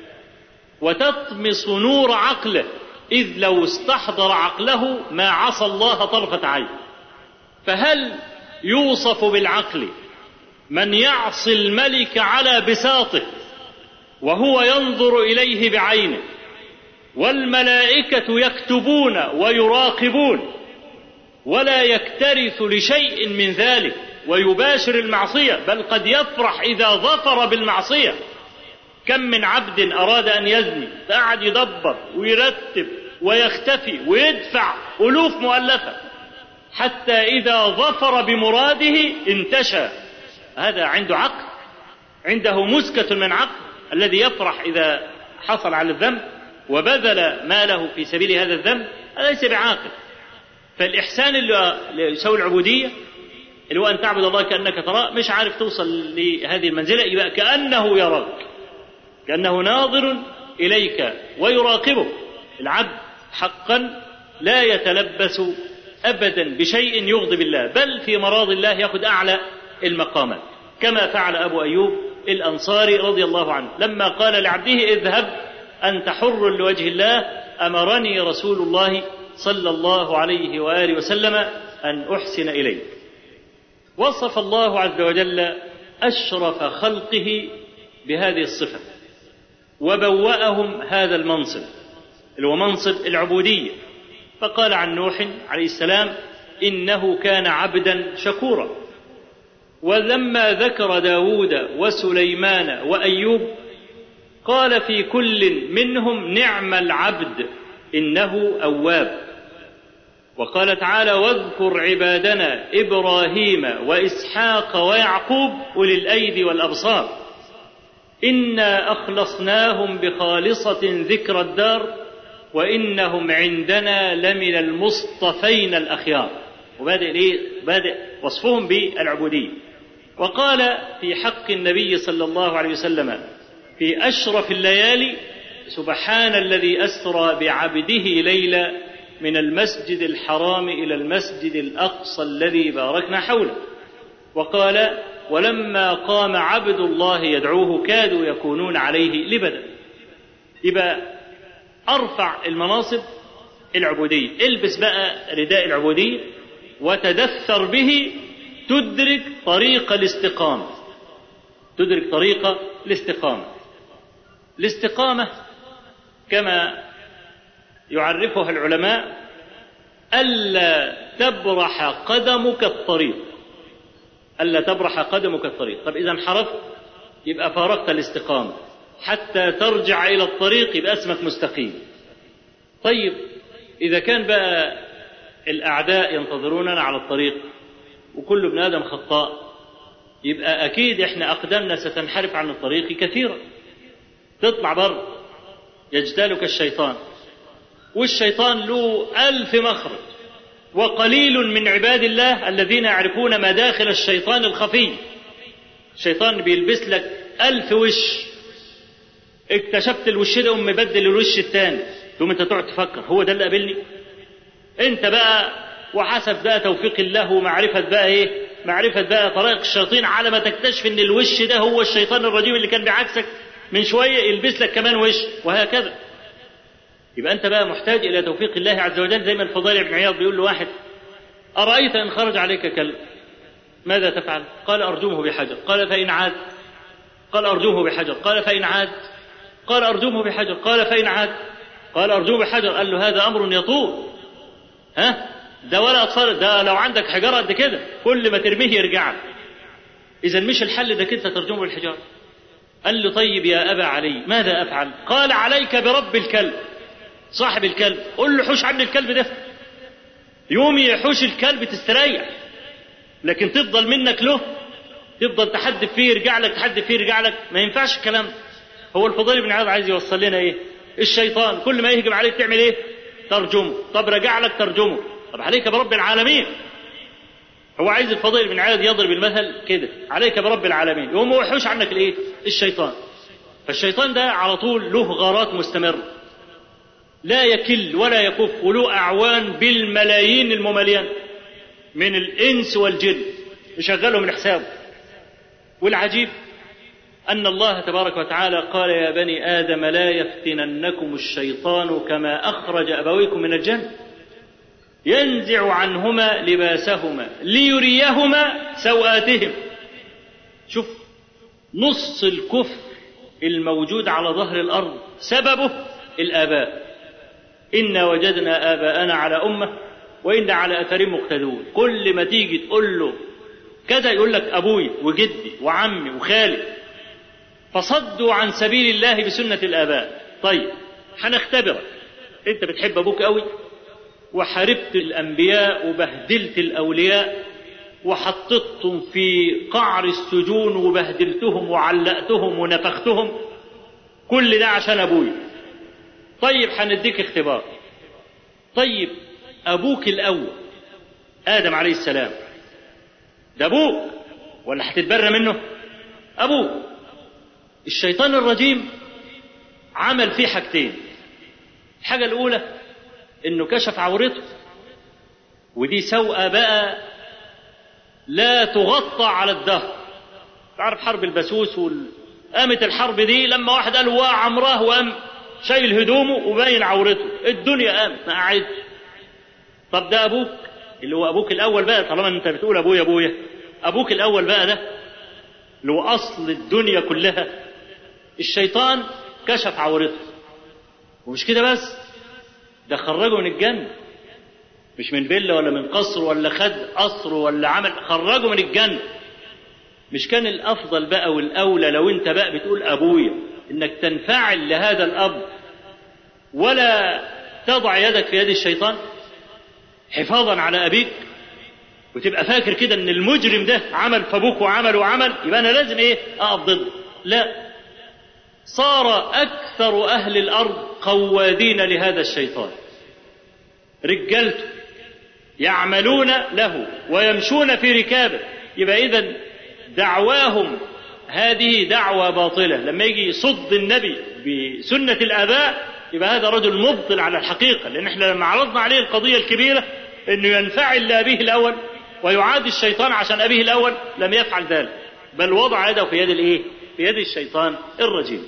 وتطمس نور عقله إذ لو استحضر عقله ما عصى الله طرفة عين فهل يوصف بالعقل من يعصي الملك على بساطه وهو ينظر اليه بعينه والملائكه يكتبون ويراقبون ولا يكترث لشيء من ذلك ويباشر المعصيه بل قد يفرح اذا ظفر بالمعصيه كم من عبد اراد ان يزني فقعد يدبر ويرتب ويختفي ويدفع الوف مؤلفه حتى اذا ظفر بمراده انتشى هذا عنده عقل عنده مسكة من عقل الذي يفرح إذا حصل على الذنب وبذل ماله في سبيل هذا الذنب هذا ليس بعاقل فالإحسان اللي يسوي العبودية اللي هو أن تعبد الله كأنك تراه مش عارف توصل لهذه المنزلة يبقى كأنه يراك كأنه ناظر إليك ويراقبك العبد حقا لا يتلبس أبدا بشيء يغضب الله بل في مراض الله يأخذ أعلى المقامات كما فعل أبو أيوب الأنصاري رضي الله عنه لما قال لعبده اذهب أنت حر لوجه الله أمرني رسول الله صلى الله عليه وآله وسلم أن أحسن إليك وصف الله عز وجل أشرف خلقه بهذه الصفة وبوأهم هذا المنصب اللي هو منصب العبودية فقال عن نوح عليه السلام إنه كان عبدا شكورا ولما ذكر داود وسليمان وأيوب قال في كل منهم نعم العبد إنه أواب وقال تعالى واذكر عبادنا إبراهيم وإسحاق ويعقوب أولي الأيدي والأبصار إنا أخلصناهم بخالصة ذكر الدار وإنهم عندنا لمن المصطفين الأخيار وبادئ إيه؟ بادئ وصفهم بالعبودية وقال في حق النبي صلى الله عليه وسلم في أشرف الليالي سبحان الذي أسرى بعبده ليلا من المسجد الحرام إلى المسجد الأقصى الذي باركنا حوله وقال ولما قام عبد الله يدعوه كادوا يكونون عليه لبدا يبقى أرفع المناصب العبودية البس بقى رداء العبودية وتدثر به تدرك طريق الاستقامة تدرك طريق الاستقامة الاستقامة كما يعرفها العلماء ألا تبرح قدمك الطريق ألا تبرح قدمك الطريق طب إذا انحرفت يبقى فارقت الاستقامة حتى ترجع إلى الطريق يبقى اسمك مستقيم طيب إذا كان بقى الأعداء ينتظروننا على الطريق وكل ابن آدم خطاء يبقى أكيد إحنا أقدامنا ستنحرف عن الطريق كثيرا تطلع بره يجتالك الشيطان والشيطان له ألف مخرج وقليل من عباد الله الذين يعرفون مداخل الشيطان الخفي الشيطان بيلبس لك ألف وش اكتشفت الوش ده ومبدل الوش الثاني ثم انت تقعد تفكر هو ده اللي قابلني انت بقى وحسب بقى توفيق الله ومعرفة بقى ايه معرفة بقى طريق الشياطين على ما تكتشف ان الوش ده هو الشيطان الرجيم اللي كان بعكسك من شوية يلبس لك كمان وش وهكذا يبقى أنت بقى محتاج إلى توفيق الله عز وجل زي ما الفضيل بن عياض بيقول له واحد أرأيت إن خرج عليك كلب ماذا تفعل؟ قال أرجمه بحجر قال فإن عاد قال أرجمه بحجر قال فإن عاد قال أرجمه بحجر قال فإن عاد قال أرجمه بحجر قال له هذا أمر يطول ها ده ولا أطفال ده لو عندك حجارة قد كده كل ما ترميه يرجع لك إذا مش الحل ده كنت ترجمه بالحجارة قال له طيب يا أبا علي ماذا أفعل قال عليك برب الكلب صاحب الكلب قل له حوش عني الكلب ده يوم يحوش الكلب تستريح لكن تفضل منك له تفضل تحدف فيه يرجع لك تحدف فيه يرجع لك ما ينفعش الكلام هو الفضيل بن عياض عايز يوصل لنا ايه الشيطان كل ما يهجم عليك تعمل ايه ترجمه طب رجع لك ترجمه طب عليك برب العالمين هو عايز الفضيل بن عياض يضرب المثل كده عليك برب العالمين يقوم هو يحوش عنك الايه الشيطان فالشيطان ده على طول له غارات مستمره لا يكل ولا يكف وله أعوان بالملايين الممليان من الإنس والجن يشغلهم من حسابه والعجيب أن الله تبارك وتعالى قال يا بني آدم لا يفتننكم الشيطان كما أخرج أبويكم من الجنة ينزع عنهما لباسهما ليريهما سوآتهم شوف نص الكفر الموجود على ظهر الأرض سببه الآباء إنا وجدنا آباءنا على أمة وإنا على أثرهم مقتدون كل ما تيجي تقول له كذا يقول لك أبوي وجدي وعمي وخالي فصدوا عن سبيل الله بسنة الآباء طيب هنختبرك أنت بتحب أبوك قوي وحاربت الأنبياء وبهدلت الأولياء وحطيتهم في قعر السجون وبهدلتهم وعلقتهم ونفختهم كل ده عشان أبوي طيب هنديك اختبار طيب أبوك الأول آدم عليه السلام ده أبوك ولا هتتبرى منه أبوك الشيطان الرجيم عمل فيه حاجتين الحاجة الأولى إنه كشف عورته ودي سوءة بقى لا تغطى على الدهر تعرف حرب البسوس وال... قامت الحرب دي لما واحد قال وا عمراه وقام شايل هدومه وباين عورته الدنيا قامت ما قعد طب ده ابوك اللي هو ابوك الاول بقى طالما انت بتقول ابويا ابويا ابوك الاول بقى ده اللي هو أصل الدنيا كلها الشيطان كشف عورته ومش كده بس ده خرجه من الجنة مش من فيلا ولا من قصر ولا خد قصر ولا عمل خرجه من الجنة مش كان الأفضل بقى والأولى لو أنت بقى بتقول أبويا إنك تنفعل لهذا الأب ولا تضع يدك في يد الشيطان حفاظا على أبيك وتبقى فاكر كده ان المجرم ده عمل في ابوك وعمل وعمل يبقى انا لازم ايه اقف ضده لا صار اكثر اهل الارض قوادين لهذا الشيطان رجالته يعملون له ويمشون في ركابه يبقى اذا دعواهم هذه دعوة باطلة لما يجي يصد النبي بسنة الآباء يبقى هذا رجل مبطل على الحقيقة لأن احنا لما عرضنا عليه القضية الكبيرة انه ينفعل لأبيه الأول ويعادي الشيطان عشان أبيه الأول لم يفعل ذلك بل وضع يده في يد الإيه؟ في يد الشيطان الرجيم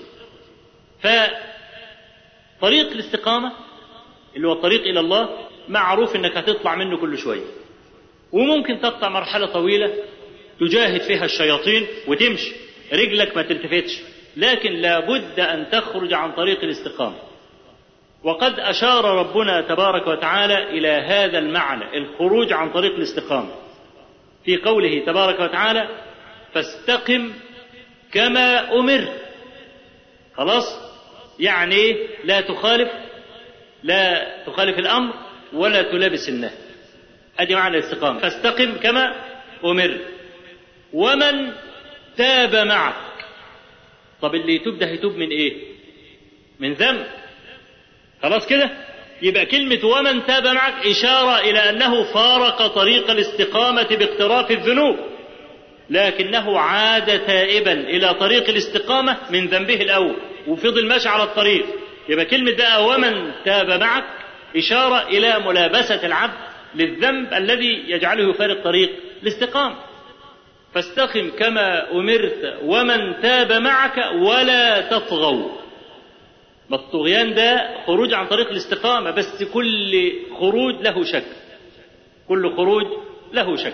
فطريق الاستقامة اللي هو الطريق إلى الله معروف إنك هتطلع منه كل شوية وممكن تقطع مرحلة طويلة تجاهد فيها الشياطين وتمشي رجلك ما تلتفتش لكن لابد أن تخرج عن طريق الاستقامة وقد أشار ربنا تبارك وتعالى إلى هذا المعنى الخروج عن طريق الاستقامة في قوله تبارك وتعالى فاستقم كما أمرت خلاص يعني لا تخالف لا تخالف الأمر ولا تلابس النهي أدي معنى الاستقامة فاستقم كما أمرت ومن تاب معك طب اللي يتوب ده هيتوب من ايه من ذنب خلاص كده يبقى كلمة ومن تاب معك إشارة إلى أنه فارق طريق الاستقامة باقتراف الذنوب لكنه عاد تائبا إلى طريق الاستقامة من ذنبه الأول وفضل ماشي على الطريق يبقى كلمة بقى ومن تاب معك إشارة إلى ملابسة العبد للذنب الذي يجعله يفارق طريق الاستقامة فاستقم كما أمرت ومن تاب معك ولا تطغوا ما الطغيان ده خروج عن طريق الاستقامة بس كل خروج له شك كل خروج له شك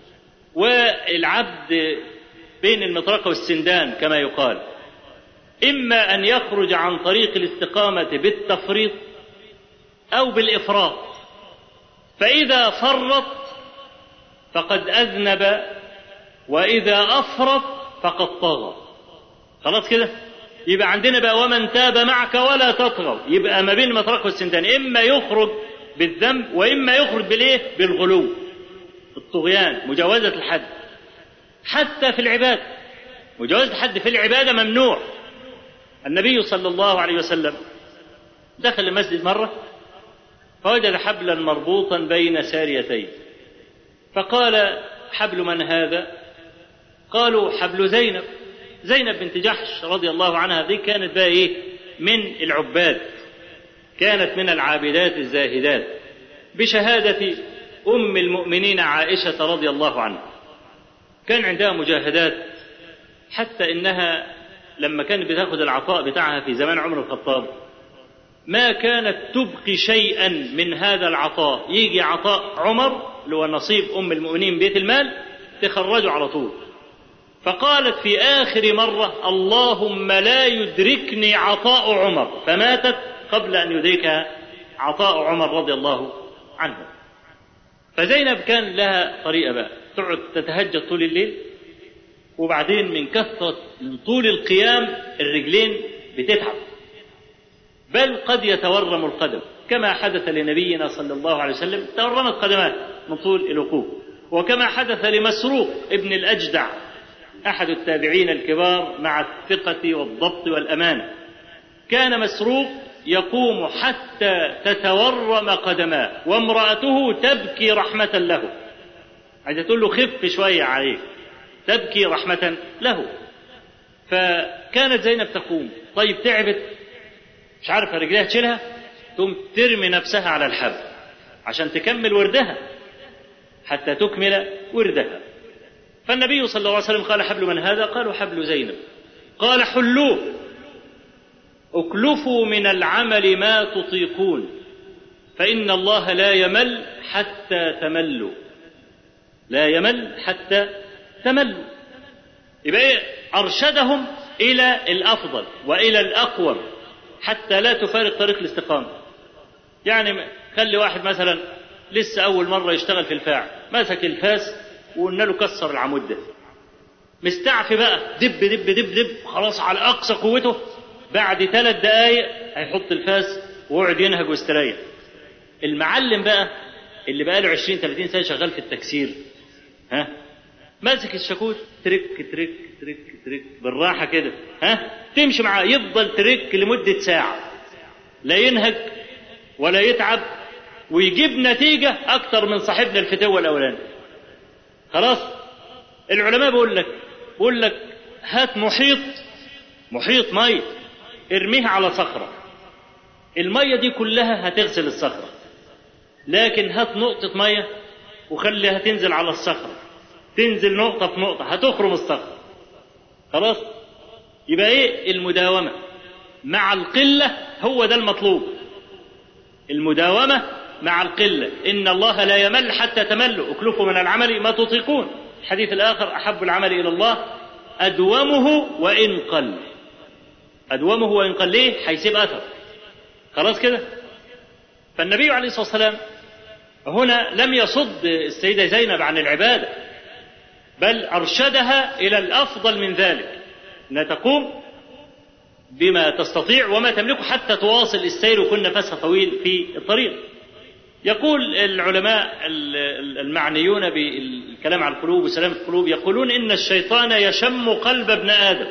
والعبد بين المطرقة والسندان كما يقال إما أن يخرج عن طريق الاستقامة بالتفريط أو بالإفراط فإذا فرط فقد أذنب وإذا أفرط فقد طغى خلاص كده يبقى عندنا بقى ومن تاب معك ولا تطغوا يبقى ما بين المطرق والسندان إما يخرج بالذنب وإما يخرج بالإيه بالغلو الطغيان مجاوزة الحد حتى في العبادة مجاوزة الحد في العبادة ممنوع النبي صلى الله عليه وسلم دخل المسجد مرة فوجد حبلا مربوطا بين ساريتين فقال حبل من هذا قالوا حبل زينب زينب بنت جحش رضي الله عنها دي كانت بقى ايه من العباد كانت من العابدات الزاهدات بشهادة أم المؤمنين عائشة رضي الله عنها كان عندها مجاهدات حتى إنها لما كانت بتاخذ العطاء بتاعها في زمان عمر الخطاب ما كانت تبقي شيئا من هذا العطاء يجي عطاء عمر اللي هو نصيب أم المؤمنين بيت المال تخرجه على طول فقالت في آخر مرة اللهم لا يدركني عطاء عمر فماتت قبل أن يدركها عطاء عمر رضي الله عنه فزينب كان لها طريقة بقى تقعد تتهجد طول الليل وبعدين من كثرة من طول القيام الرجلين بتتعب بل قد يتورم القدم كما حدث لنبينا صلى الله عليه وسلم تورمت قدماه من طول الوقوف وكما حدث لمسروق ابن الأجدع أحد التابعين الكبار مع الثقة والضبط والأمانة كان مسروق يقوم حتى تتورم قدماه وامرأته تبكي رحمة له عايزة تقول له خف شوية عليك تبكي رحمة له فكانت زينب تقوم طيب تعبت مش عارفة رجليها تشيلها تقوم ترمي نفسها على الحبل عشان تكمل وردها حتى تكمل وردها فالنبي صلى الله عليه وسلم قال حبل من هذا قالوا حبل زينب قال حلوه اكلفوا من العمل ما تطيقون فإن الله لا يمل حتى تملوا لا يمل حتى تملوا يبقى إيه أرشدهم إلى الأفضل وإلى الأقوم حتى لا تفارق طريق الاستقامة يعني خلي واحد مثلا لسه أول مرة يشتغل في الفاعل مسك الفاس وقلنا له كسر العمود ده مستعفي بقى دب دب دب دب خلاص على أقصى قوته بعد ثلاث دقايق هيحط الفاس ويقعد ينهج ويستريح المعلم بقى اللي بقى له 20 30 سنة شغال في التكسير ها ماسك الشاكوش ترك ترك ترك ترك بالراحة كده ها تمشي معاه يفضل ترك لمدة ساعة لا ينهج ولا يتعب ويجيب نتيجة أكتر من صاحبنا الفتوة الأولاني خلاص العلماء بيقول لك بيقول لك هات محيط محيط مية ارميها على صخرة المية دي كلها هتغسل الصخرة لكن هات نقطة مية وخليها تنزل على الصخرة تنزل نقطة في نقطة هتخرم الصخرة خلاص يبقى ايه المداومة مع القلة هو ده المطلوب المداومة مع القلة إن الله لا يمل حتى تملوا اكلفوا من العمل ما تطيقون الحديث الآخر أحب العمل إلى الله أدومه وإن قل أدومه وإن قل ليه هيسيب أثر خلاص كده فالنبي عليه الصلاة والسلام هنا لم يصد السيدة زينب عن العبادة بل أرشدها إلى الأفضل من ذلك أنها تقوم بما تستطيع وما تملكه حتى تواصل السير وكن نفسها طويل في الطريق يقول العلماء المعنيون بالكلام عن القلوب وسلامة القلوب يقولون إن الشيطان يشم قلب ابن آدم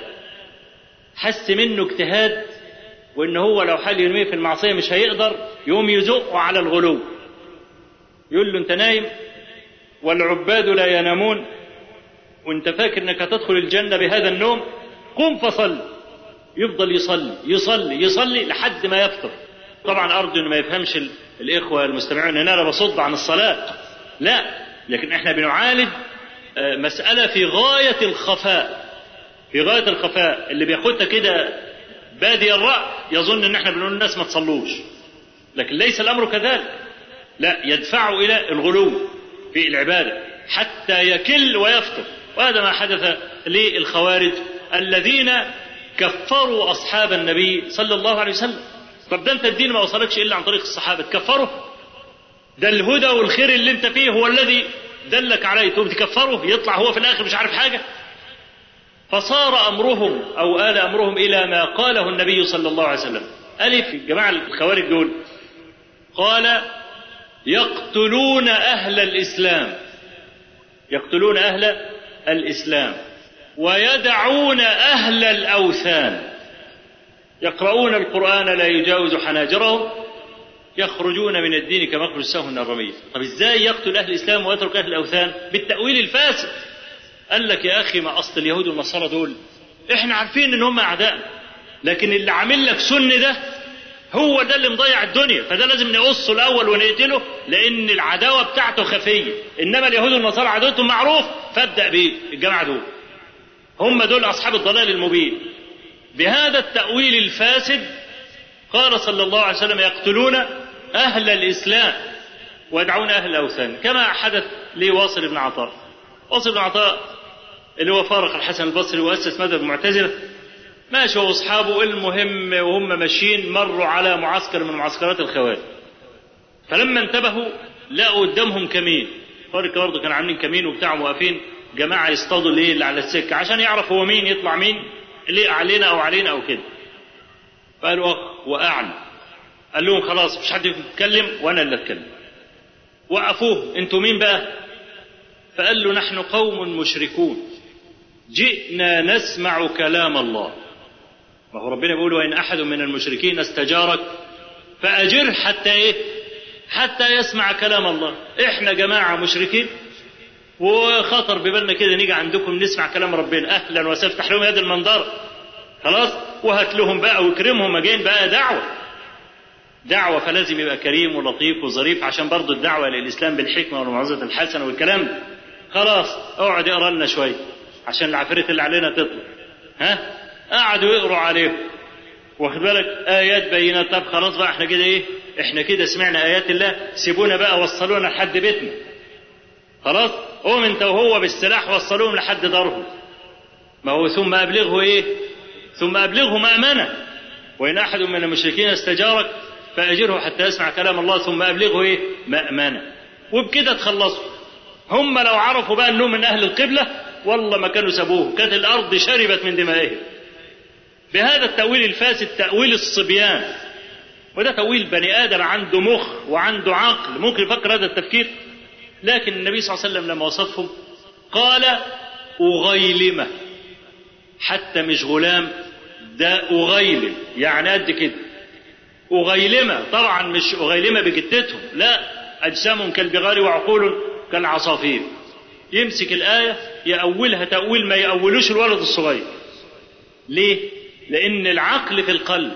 حس منه اجتهاد وإن هو لو حال يرميه في المعصية مش هيقدر يقوم يزقه على الغلو يقول له أنت نايم والعباد لا ينامون وانت فاكر انك هتدخل الجنة بهذا النوم قم فصل يفضل يصلي يصلي يصلي لحد ما يفطر طبعا ارجو ان ما يفهمش الاخوه المستمعون ان انا بصد عن الصلاه لا لكن احنا بنعالج مساله في غايه الخفاء في غايه الخفاء اللي بياخدها كده بادي الراي يظن ان احنا بنقول للناس ما تصلوش لكن ليس الامر كذلك لا يدفعه الى الغلو في العباده حتى يكل ويفطر وهذا ما حدث للخوارج الذين كفروا اصحاب النبي صلى الله عليه وسلم طب ده انت الدين ما وصلكش الا عن طريق الصحابه تكفره ده الهدى والخير اللي انت فيه هو الذي دلك عليه تقوم تكفره يطلع هو في الاخر مش عارف حاجه فصار امرهم او آل امرهم الى ما قاله النبي صلى الله عليه وسلم الف الجماعه الخوارج دول قال يقتلون اهل الاسلام يقتلون اهل الاسلام ويدعون اهل الاوثان يقرؤون القران لا يجاوز حناجرهم يخرجون من الدين كما يخرج السهم من الرميه طب ازاي يقتل اهل الاسلام ويترك اهل الاوثان بالتاويل الفاسد قال لك يا اخي ما اصل اليهود والنصارى دول احنا عارفين ان هم اعداء لكن اللي عامل لك سن ده هو ده اللي مضيع الدنيا فده لازم نقصه الاول ونقتله لان العداوه بتاعته خفيه انما اليهود والنصارى عداوتهم معروف فابدا بيه الجماعه دول هم دول اصحاب الضلال المبين بهذا التاويل الفاسد قال صلى الله عليه وسلم يقتلون اهل الاسلام ويدعون اهل الاوثان كما حدث لواصل بن عطاء واصل بن عطاء اللي هو فارق الحسن البصري واسس مذهب المعتزله ماشي هو واصحابه المهم وهم ماشيين مروا على معسكر من معسكرات الخوارج فلما انتبهوا لقوا قدامهم كمين فرق برضه كانوا عاملين كمين وبتاع واقفين جماعه يصطادوا الايه اللي على السكه عشان يعرف هو مين يطلع مين اللي علينا او علينا او كده فقالوا اخ واعلى قال لهم خلاص مش حد يتكلم وانا اللي اتكلم وقفوه انتوا مين بقى فقال له نحن قوم مشركون جئنا نسمع كلام الله ما هو ربنا بيقول وإن أحد من المشركين استجارك فأجره حتى إيه؟ حتى يسمع كلام الله إحنا جماعة مشركين وخطر ببالنا كده نيجي عندكم نسمع كلام ربنا أهلا وسهلا افتح لهم يد المنظر خلاص وهات لهم بقى واكرمهم جايين بقى دعوة دعوة فلازم يبقى كريم ولطيف وظريف عشان برضه الدعوة للإسلام بالحكمة والموعظة الحسنة والكلام ده خلاص اقعد اقرا لنا شوية عشان العفريت اللي علينا تطلع ها قعدوا يقروا عليهم واخد بالك ايات بينات طب خلاص بقى احنا كده ايه احنا كده سمعنا ايات الله سيبونا بقى وصلونا لحد بيتنا خلاص قوم انت وهو بالسلاح وصلوهم لحد دارهم ما هو ثم أبلغه إيه ثم أبلغه مأمنة وإن أحد من المشركين استجارك فأجره حتى يسمع كلام الله ثم أبلغه إيه مأمنة وبكده تخلصوا هم لو عرفوا بقى أنهم من أهل القبلة والله ما كانوا سابوه كانت الأرض شربت من دمائهم بهذا التأويل الفاسد تأويل الصبيان وده تأويل بني آدم عنده مخ وعنده عقل ممكن يفكر هذا التفكير لكن النبي صلى الله عليه وسلم لما وصفهم قال أغيلمة حتى مش غلام ده أغيلم يعني قد كده أغيلمة طبعا مش أغيلمة بجدتهم لا أجسامهم كالبغال وعقول كالعصافير يمسك الآية يأولها تأويل ما يأولوش الولد الصغير ليه؟ لأن العقل في القلب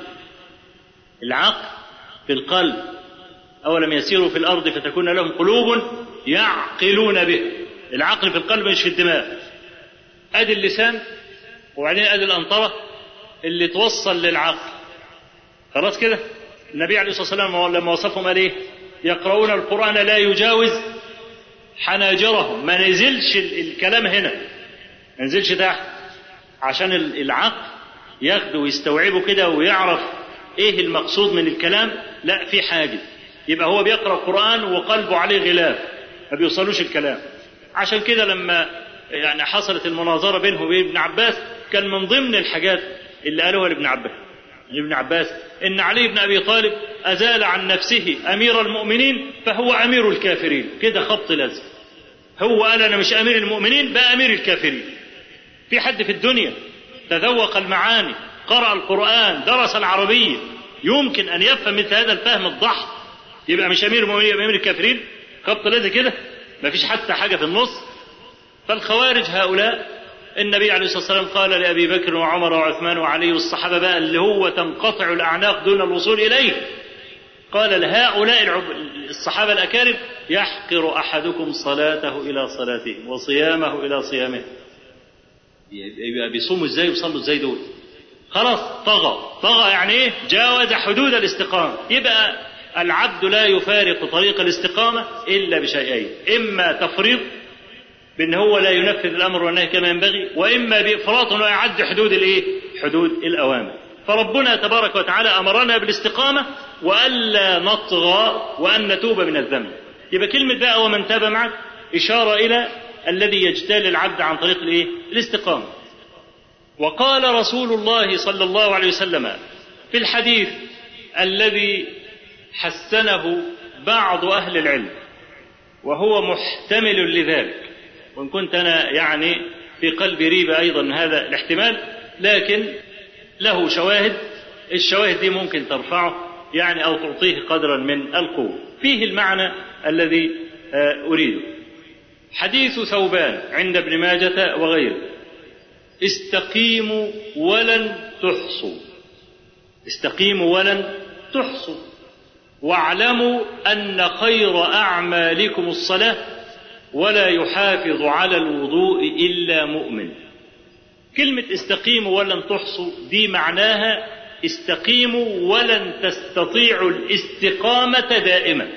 العقل في القلب أولم يسيروا في الأرض فتكون لهم قلوب يعقلون به العقل في القلب مش في الدماغ أدي اللسان وبعدين أدي الأنطرة اللي توصل للعقل خلاص كده النبي عليه الصلاة والسلام لما وصفهم قال إيه يقرؤون القرآن لا يجاوز حناجرهم ما نزلش الكلام هنا ما نزلش تحت عشان العقل ياخده ويستوعبه كده ويعرف ايه المقصود من الكلام لا في حاجة يبقى هو بيقرأ القرآن وقلبه عليه غلاف ما بيوصلوش الكلام عشان كده لما يعني حصلت المناظرة بينه وبين ابن عباس كان من ضمن الحاجات اللي قالوها لابن عباس ابن عباس ان علي بن ابي طالب ازال عن نفسه امير المؤمنين فهو امير الكافرين كده خبط لازم هو قال انا مش امير المؤمنين بقى امير الكافرين في حد في الدنيا تذوق المعاني قرأ القرآن درس العربية يمكن أن يفهم مثل هذا الفهم الضحك يبقى مش أمير المؤمنين يبقى أمير الكافرين خبط لازم كده ما فيش حتى حاجة في النص فالخوارج هؤلاء النبي عليه الصلاة والسلام قال لأبي بكر وعمر وعثمان وعلي والصحابة بقى اللي هو تنقطع الأعناق دون الوصول إليه قال لهؤلاء الصحابة الأكارم يحقر أحدكم صلاته إلى صلاتهم وصيامه إلى صيامه يبقى بيصوموا ازاي ويصلوا ازاي دول خلاص طغى طغى يعني ايه جاوز حدود الاستقامة يبقى العبد لا يفارق طريق الاستقامة إلا بشيئين إما تفريط بأن هو لا ينفذ الأمر والنهي كما ينبغي وإما بإفراط أنه يعد حدود الإيه؟ حدود الأوامر فربنا تبارك وتعالى أمرنا بالاستقامة وألا نطغى وأن نتوب من الذنب يبقى كلمة بقى ومن تاب معك إشارة إلى الذي يجتال العبد عن طريق الإيه؟ الاستقامة وقال رسول الله صلى الله عليه وسلم في الحديث الذي حسنه بعض أهل العلم وهو محتمل لذلك وإن كنت أنا يعني في قلبي ريبة أيضا هذا الاحتمال لكن له شواهد الشواهد دي ممكن ترفعه يعني أو تعطيه قدرا من القوة فيه المعنى الذي أريده حديث ثوبان عند ابن ماجة وغيره استقيموا ولن تحصوا استقيموا ولن تحصوا واعلموا أن خير أعمالكم الصلاة ولا يحافظ على الوضوء إلا مؤمن كلمة استقيموا ولن تحصوا دي معناها استقيموا ولن تستطيعوا الاستقامة دائما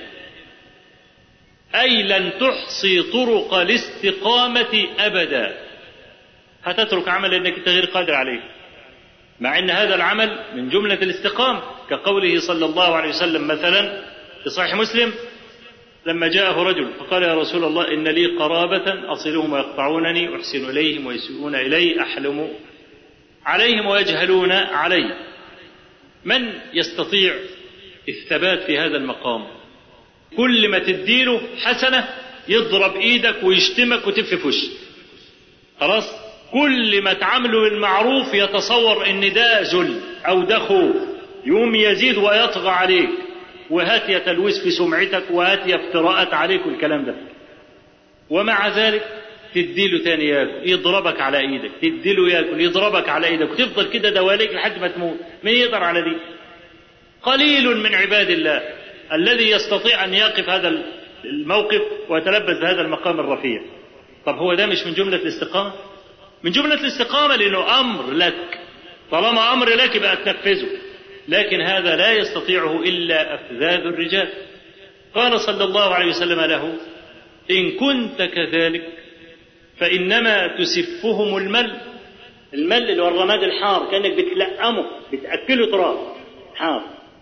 أي لن تحصي طرق الاستقامة أبدا هتترك عمل انك انت غير قادر عليه مع ان هذا العمل من جملة الاستقامة كقوله صلى الله عليه وسلم مثلا في صحيح مسلم لما جاءه رجل فقال يا رسول الله إن لي قرابة أصلهم ويقطعونني أحسن إليهم ويسيئون إلي أحلم عليهم ويجهلون علي من يستطيع الثبات في هذا المقام كل ما تديله حسنة يضرب إيدك ويشتمك وتف في وشك خلاص كل ما تعامله بالمعروف يتصور ان ده ذل او ده خوف يقوم يزيد ويطغى عليك وهات يا تلويث في سمعتك وهات يا افتراءات عليك والكلام ده ومع ذلك تديله تاني ياكل يضربك على ايدك تديله ياكل يضربك على ايدك وتفضل كده دواليك لحد ما تموت مين يقدر على دي قليل من عباد الله الذي يستطيع ان يقف هذا الموقف ويتلبس بهذا المقام الرفيع طب هو ده مش من جمله الاستقامه من جملة الاستقامة لأنه أمر لك طالما أمر لك بقى تنفذه لكن هذا لا يستطيعه إلا أفذاذ الرجال قال صلى الله عليه وسلم له إن كنت كذلك فإنما تسفهم المل المل اللي هو الرماد الحار كانك بتلقمه بتاكله تراب حار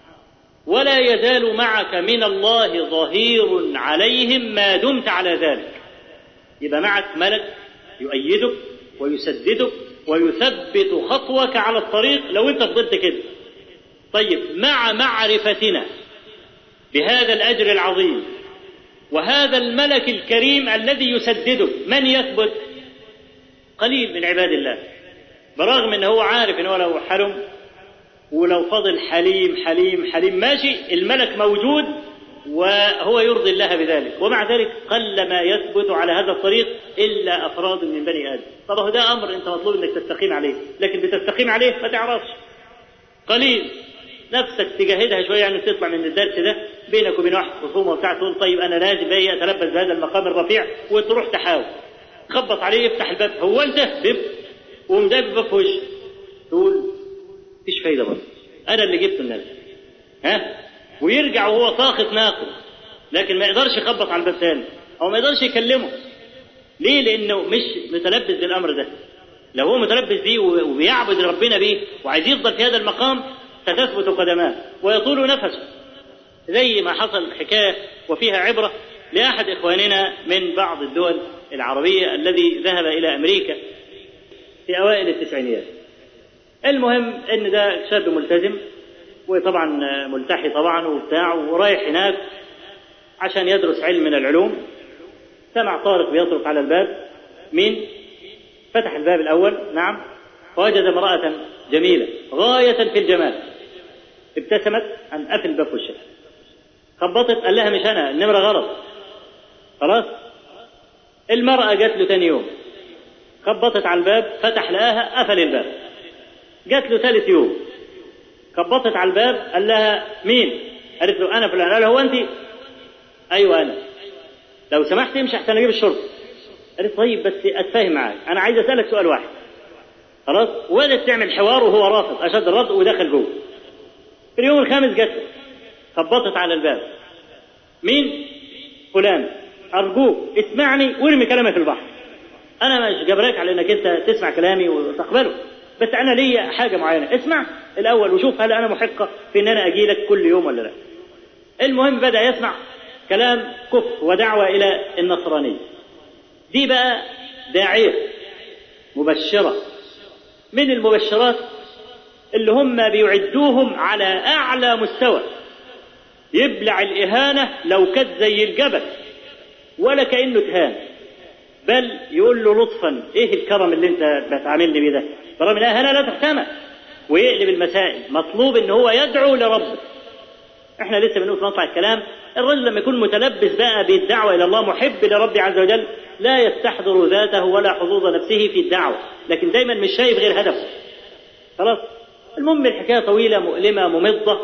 ولا يزال معك من الله ظهير عليهم ما دمت على ذلك يبقى معك ملك يؤيدك ويسددك ويثبت خطوك على الطريق لو انت فضلت كده طيب مع معرفتنا بهذا الاجر العظيم وهذا الملك الكريم الذي يسددك من يثبت قليل من عباد الله برغم ان هو عارف ان هو لو حرم ولو فضل حليم حليم حليم ماشي الملك موجود وهو يرضي الله بذلك ومع ذلك قل ما يثبت على هذا الطريق الا افراد من بني ادم طب هو ده امر انت مطلوب انك تستقيم عليه لكن بتستقيم عليه ما تعرفش قليل نفسك تجاهدها شويه يعني تطلع من الدرس ده بينك وبين واحد خصومه وبتاع تقول طيب انا لازم ايه اتلبس بهذا المقام الرفيع وتروح تحاول خبط عليه يفتح الباب هو انت بيب ومداب الباب في وشه تقول مفيش فايده برضه انا اللي جبته الناس ها ويرجع وهو ساخط ناقص لكن ما يقدرش يخبط على الباب تاني او ما يقدرش يكلمه ليه لانه مش متلبس بالامر ده لو هو متلبس بيه وبيعبد ربنا بيه وعايز يفضل في هذا المقام ستثبت قدماه ويطول نفسه زي ما حصل حكايه وفيها عبره لاحد اخواننا من بعض الدول العربيه الذي ذهب الى امريكا في اوائل التسعينيات المهم ان ده شاب ملتزم وطبعا ملتحي طبعا وبتاع ورايح هناك عشان يدرس علم من العلوم سمع طارق بيطرق على الباب مين فتح الباب الاول نعم فوجد امراه جميله غايه في الجمال ابتسمت ان قفل الباب في وشها خبطت قال لها مش انا النمره غلط خلاص المراه جت له ثاني يوم خبطت على الباب فتح لقاها قفل الباب جات له ثالث يوم خبطت على الباب قال لها مين؟ قالت له انا فلان قال له هو انت؟ ايوه انا لو سمحت امشي احسن اجيب الشرطه قالت طيب بس اتفاهم معاك انا عايز اسالك سؤال واحد خلاص وبدات تعمل حوار وهو رافض اشد الرد ودخل جوه في اليوم الخامس جت خبطت على الباب مين؟ فلان ارجوك اسمعني وارمي كلامك في البحر انا مش جبراك على انك انت تسمع كلامي وتقبله بس انا ليا حاجه معينه اسمع الاول وشوف هل انا محقه في ان انا اجي لك كل يوم ولا لا المهم بدا يسمع كلام كفر ودعوه الى النصرانيه دي بقى داعيه مبشره من المبشرات اللي هم بيعدوهم على اعلى مستوى يبلع الاهانه لو كانت زي الجبل ولا كانه تهان بل يقول له لطفا ايه الكرم اللي انت بتعاملني بيه ده برغم انها هنا لا تحتمل ويقلب المسائل مطلوب ان هو يدعو لربه احنا لسه بنقول في مطلع الكلام الرجل لما يكون متلبس بقى بالدعوه الى الله محب لربه عز وجل لا يستحضر ذاته ولا حظوظ نفسه في الدعوه لكن دايما مش شايف غير هدفه خلاص المهم الحكايه طويله مؤلمه ممضه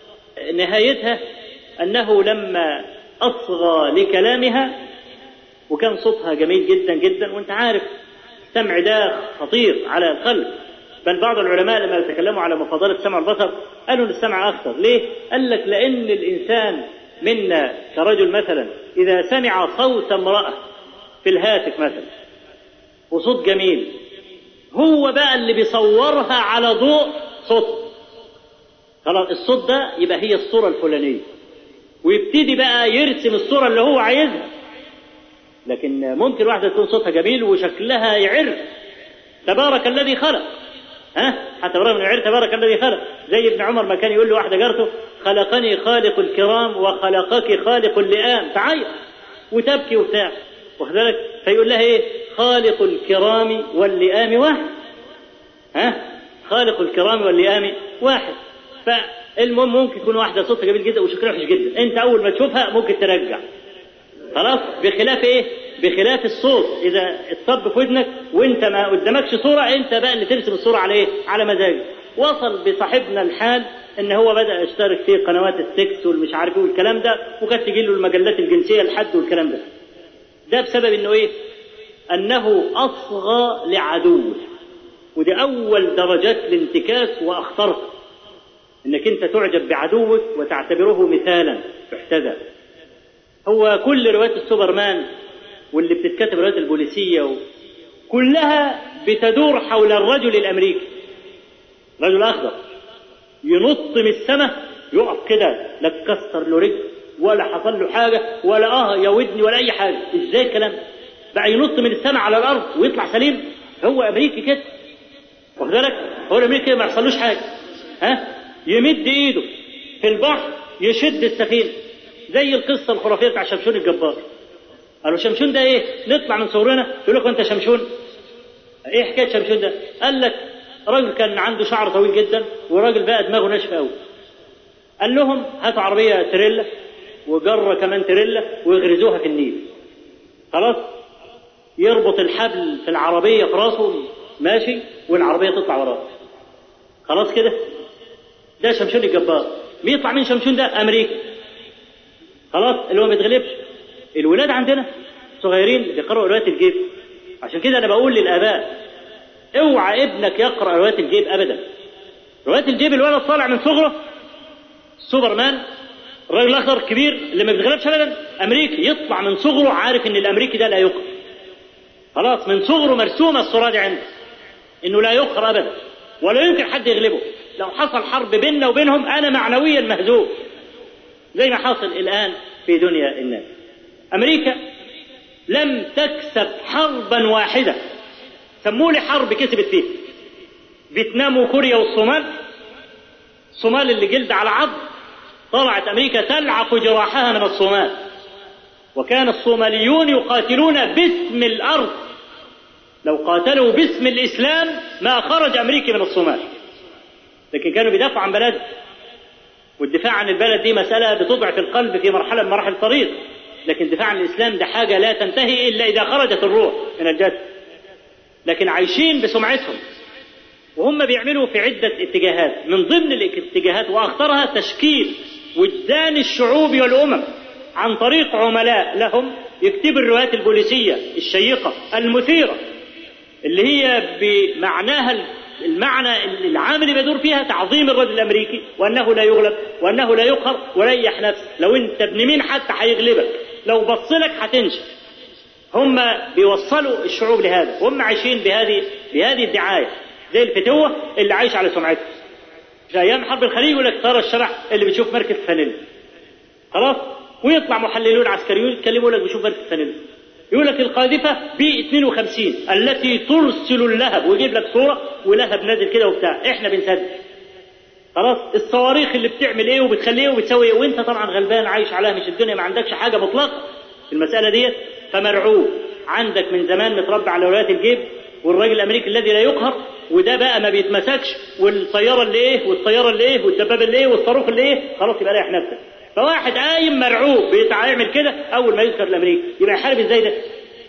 نهايتها انه لما اصغى لكلامها وكان صوتها جميل جدا جدا وانت عارف السمع ده خطير على القلب بل بعض العلماء لما يتكلموا على مفاضلة سمع البصر قالوا ان السمع اخطر ليه؟ قال لك لان الانسان منا كرجل مثلا اذا سمع صوت امرأة في الهاتف مثلا وصوت جميل هو بقى اللي بيصورها على ضوء صوت خلاص الصوت ده يبقى هي الصورة الفلانية ويبتدي بقى يرسم الصورة اللي هو عايزها لكن ممكن واحدة تكون صوتها جميل وشكلها يعر تبارك الذي خلق ها حتى برغم انه يعر تبارك الذي خلق زي ابن عمر ما كان يقول له واحدة جارته خلقني خالق الكرام وخلقك خالق اللئام تعيط وتبكي وبتاع واخد بالك فيقول لها ايه خالق الكرام واللئام واحد ها خالق الكرام واللئام واحد فالمهم ممكن يكون واحدة صوتها جميل جدا وشكلها وحش جدا انت اول ما تشوفها ممكن ترجع خلاص بخلاف ايه بخلاف الصوت اذا اتصب في ودنك وانت ما قدامكش صوره انت بقى اللي ترسم الصوره على ايه على مزاجك وصل بصاحبنا الحال ان هو بدا يشترك في قنوات السكس والمش عارف ايه والكلام ده وكانت تجي له المجلات الجنسيه لحد والكلام ده ده بسبب انه ايه انه اصغى لعدوه ودي اول درجات الانتكاس واخطرها انك انت تعجب بعدوك وتعتبره مثالا يحتذى هو كل روايات السوبرمان واللي بتتكتب روايات البوليسيه كلها بتدور حول الرجل الامريكي رجل اخضر ينط من السماء يقف كده لا اتكسر له رجل ولا حصل له حاجه ولا اه يا ودني ولا اي حاجه ازاي الكلام ده؟ بقى ينط من السماء على الارض ويطلع سليم هو امريكي كده واخد بالك هو الامريكي كده ما يحصلوش حاجه ها يمد ايده في البحر يشد السفينه زي القصه الخرافيه بتاع شمشون الجبار قالوا شمشون ده ايه نطلع من صورنا يقول لك انت شمشون ايه حكايه شمشون ده قال لك راجل كان عنده شعر طويل جدا وراجل بقى دماغه ناشفه قوي قال لهم هاتوا عربيه تريلا وجره كمان تريلا ويغرزوها في النيل خلاص يربط الحبل في العربيه في راسه ماشي والعربيه تطلع وراه خلاص كده ده شمشون الجبار مين يطلع من شمشون ده امريكا خلاص اللي هو ما يتغلبش الولاد عندنا صغيرين بيقرأوا روايات الجيب عشان كده انا بقول للاباء اوعى ابنك يقرأ روايات الجيب ابدا روايات الجيب الولد طالع من صغره سوبرمان الراجل الاخضر الكبير اللي ما بيتغلبش ابدا امريكي يطلع من صغره عارف ان الامريكي ده لا يقهر خلاص من صغره مرسومه الصوره دي عنده انه لا يقهر ابدا ولا يمكن حد يغلبه لو حصل حرب بيننا وبينهم انا معنويا مهزوم زي ما حاصل الان في دنيا الناس امريكا لم تكسب حربا واحده سموا لي حرب كسبت فيه فيتنام وكوريا والصومال الصومال اللي جلد على عظم طلعت امريكا تلعق جراحها من الصومال وكان الصوماليون يقاتلون باسم الارض لو قاتلوا باسم الاسلام ما خرج امريكي من الصومال لكن كانوا بيدافعوا عن بلد والدفاع عن البلد دي مساله بتضعف القلب في مرحله من مراحل الطريق لكن دفاع عن الاسلام ده حاجه لا تنتهي الا اذا خرجت الروح من الجسد لكن عايشين بسمعتهم وهم بيعملوا في عدة اتجاهات من ضمن الاتجاهات وأخطرها تشكيل وجدان الشعوب والأمم عن طريق عملاء لهم يكتبوا الروايات البوليسية الشيقة المثيرة اللي هي بمعناها المعنى العام اللي بيدور فيها تعظيم الرجل الامريكي وانه لا يغلب وانه لا يقهر وريح نفسك لو انت ابن مين حتى هيغلبك لو بصلك هتنشف هم بيوصلوا الشعوب لهذا وهم عايشين بهذه بهذه الدعايه زي الفتوه اللي عايش على سمعته في ايام حرب الخليج يقول لك ترى الشرع اللي بتشوف مركز فانيلا خلاص ويطلع محللون عسكريون يتكلموا لك بيشوف مركز فانيلا يقول لك القاذفه بي 52 التي ترسل اللهب ويجيب لك صوره ولهب نازل كده وبتاع احنا بنصدق خلاص الصواريخ اللي بتعمل ايه وبتخليه وبتسوي ايه وانت طبعا غلبان عايش عليها مش الدنيا ما عندكش حاجه مطلقه في المساله ديت فمرعوب عندك من زمان متربى على ولايات الجيب والراجل الامريكي الذي لا يقهر وده بقى ما بيتمسكش والطياره اللي ايه والطياره اللي ايه والدبابه اللي ايه والصاروخ اللي ايه خلاص يبقى ريح نفسك فواحد قايم مرعوب بيعمل كده اول ما يذكر الامريكي يبقى يحارب ازاي ده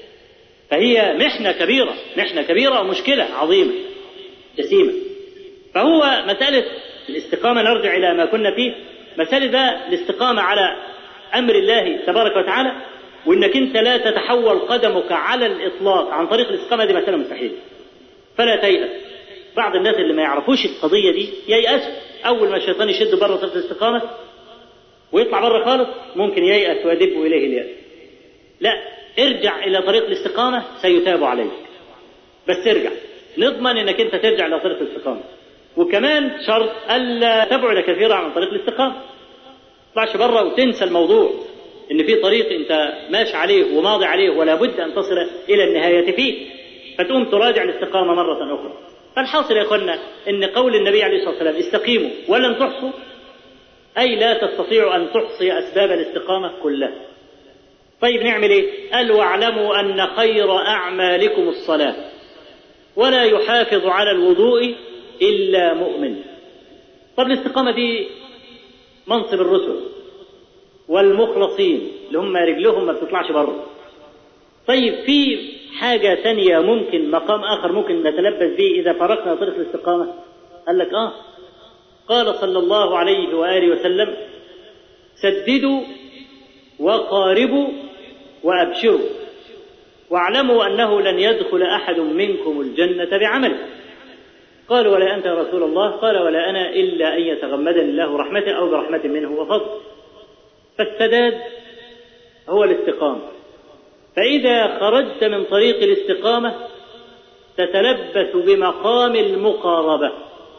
فهي محنه كبيره محنه كبيره ومشكله عظيمه جسيمه فهو مساله الاستقامه نرجع الى ما كنا فيه مساله بقى الاستقامه على امر الله تبارك وتعالى وانك انت لا تتحول قدمك على الاطلاق عن طريق الاستقامه دي مساله مستحيله فلا تيأس بعض الناس اللي ما يعرفوش القضيه دي ييأسوا اول ما الشيطان يشد بره طريق الاستقامه ويطلع بره خالص ممكن ييأس ويدب اليه اليأس لا ارجع الى طريق الاستقامه سيتاب عليك بس ارجع نضمن انك انت ترجع الى طريق الاستقامه وكمان شرط الا تبعد كثيرا عن طريق الاستقامه تطلعش بره وتنسى الموضوع ان في طريق انت ماشي عليه وماضي عليه ولا بد ان تصل الى النهايه فيه فتقوم تراجع الاستقامه مره اخرى فالحاصل يا اخوانا ان قول النبي عليه الصلاه والسلام استقيموا ولن تحصوا اي لا تستطيعوا ان تحصي اسباب الاستقامه كلها طيب نعمل ايه قال واعلموا ان خير اعمالكم الصلاه ولا يحافظ على الوضوء الا مؤمن طب الاستقامه دي منصب الرسل والمخلصين اللي هم رجلهم ما بتطلعش بره طيب في حاجة تانية ممكن مقام آخر ممكن نتلبس به إذا فرقنا طريق الاستقامة قال لك آه قال صلى الله عليه وآله وسلم سددوا وقاربوا وأبشروا واعلموا أنه لن يدخل أحد منكم الجنة بعمله قال ولا أنت يا رسول الله قال ولا أنا إلا أن يتغمدني الله رحمته أو برحمة منه وفضل فالسداد هو الاستقامة فإذا خرجت من طريق الاستقامة تتلبس بمقام المقاربة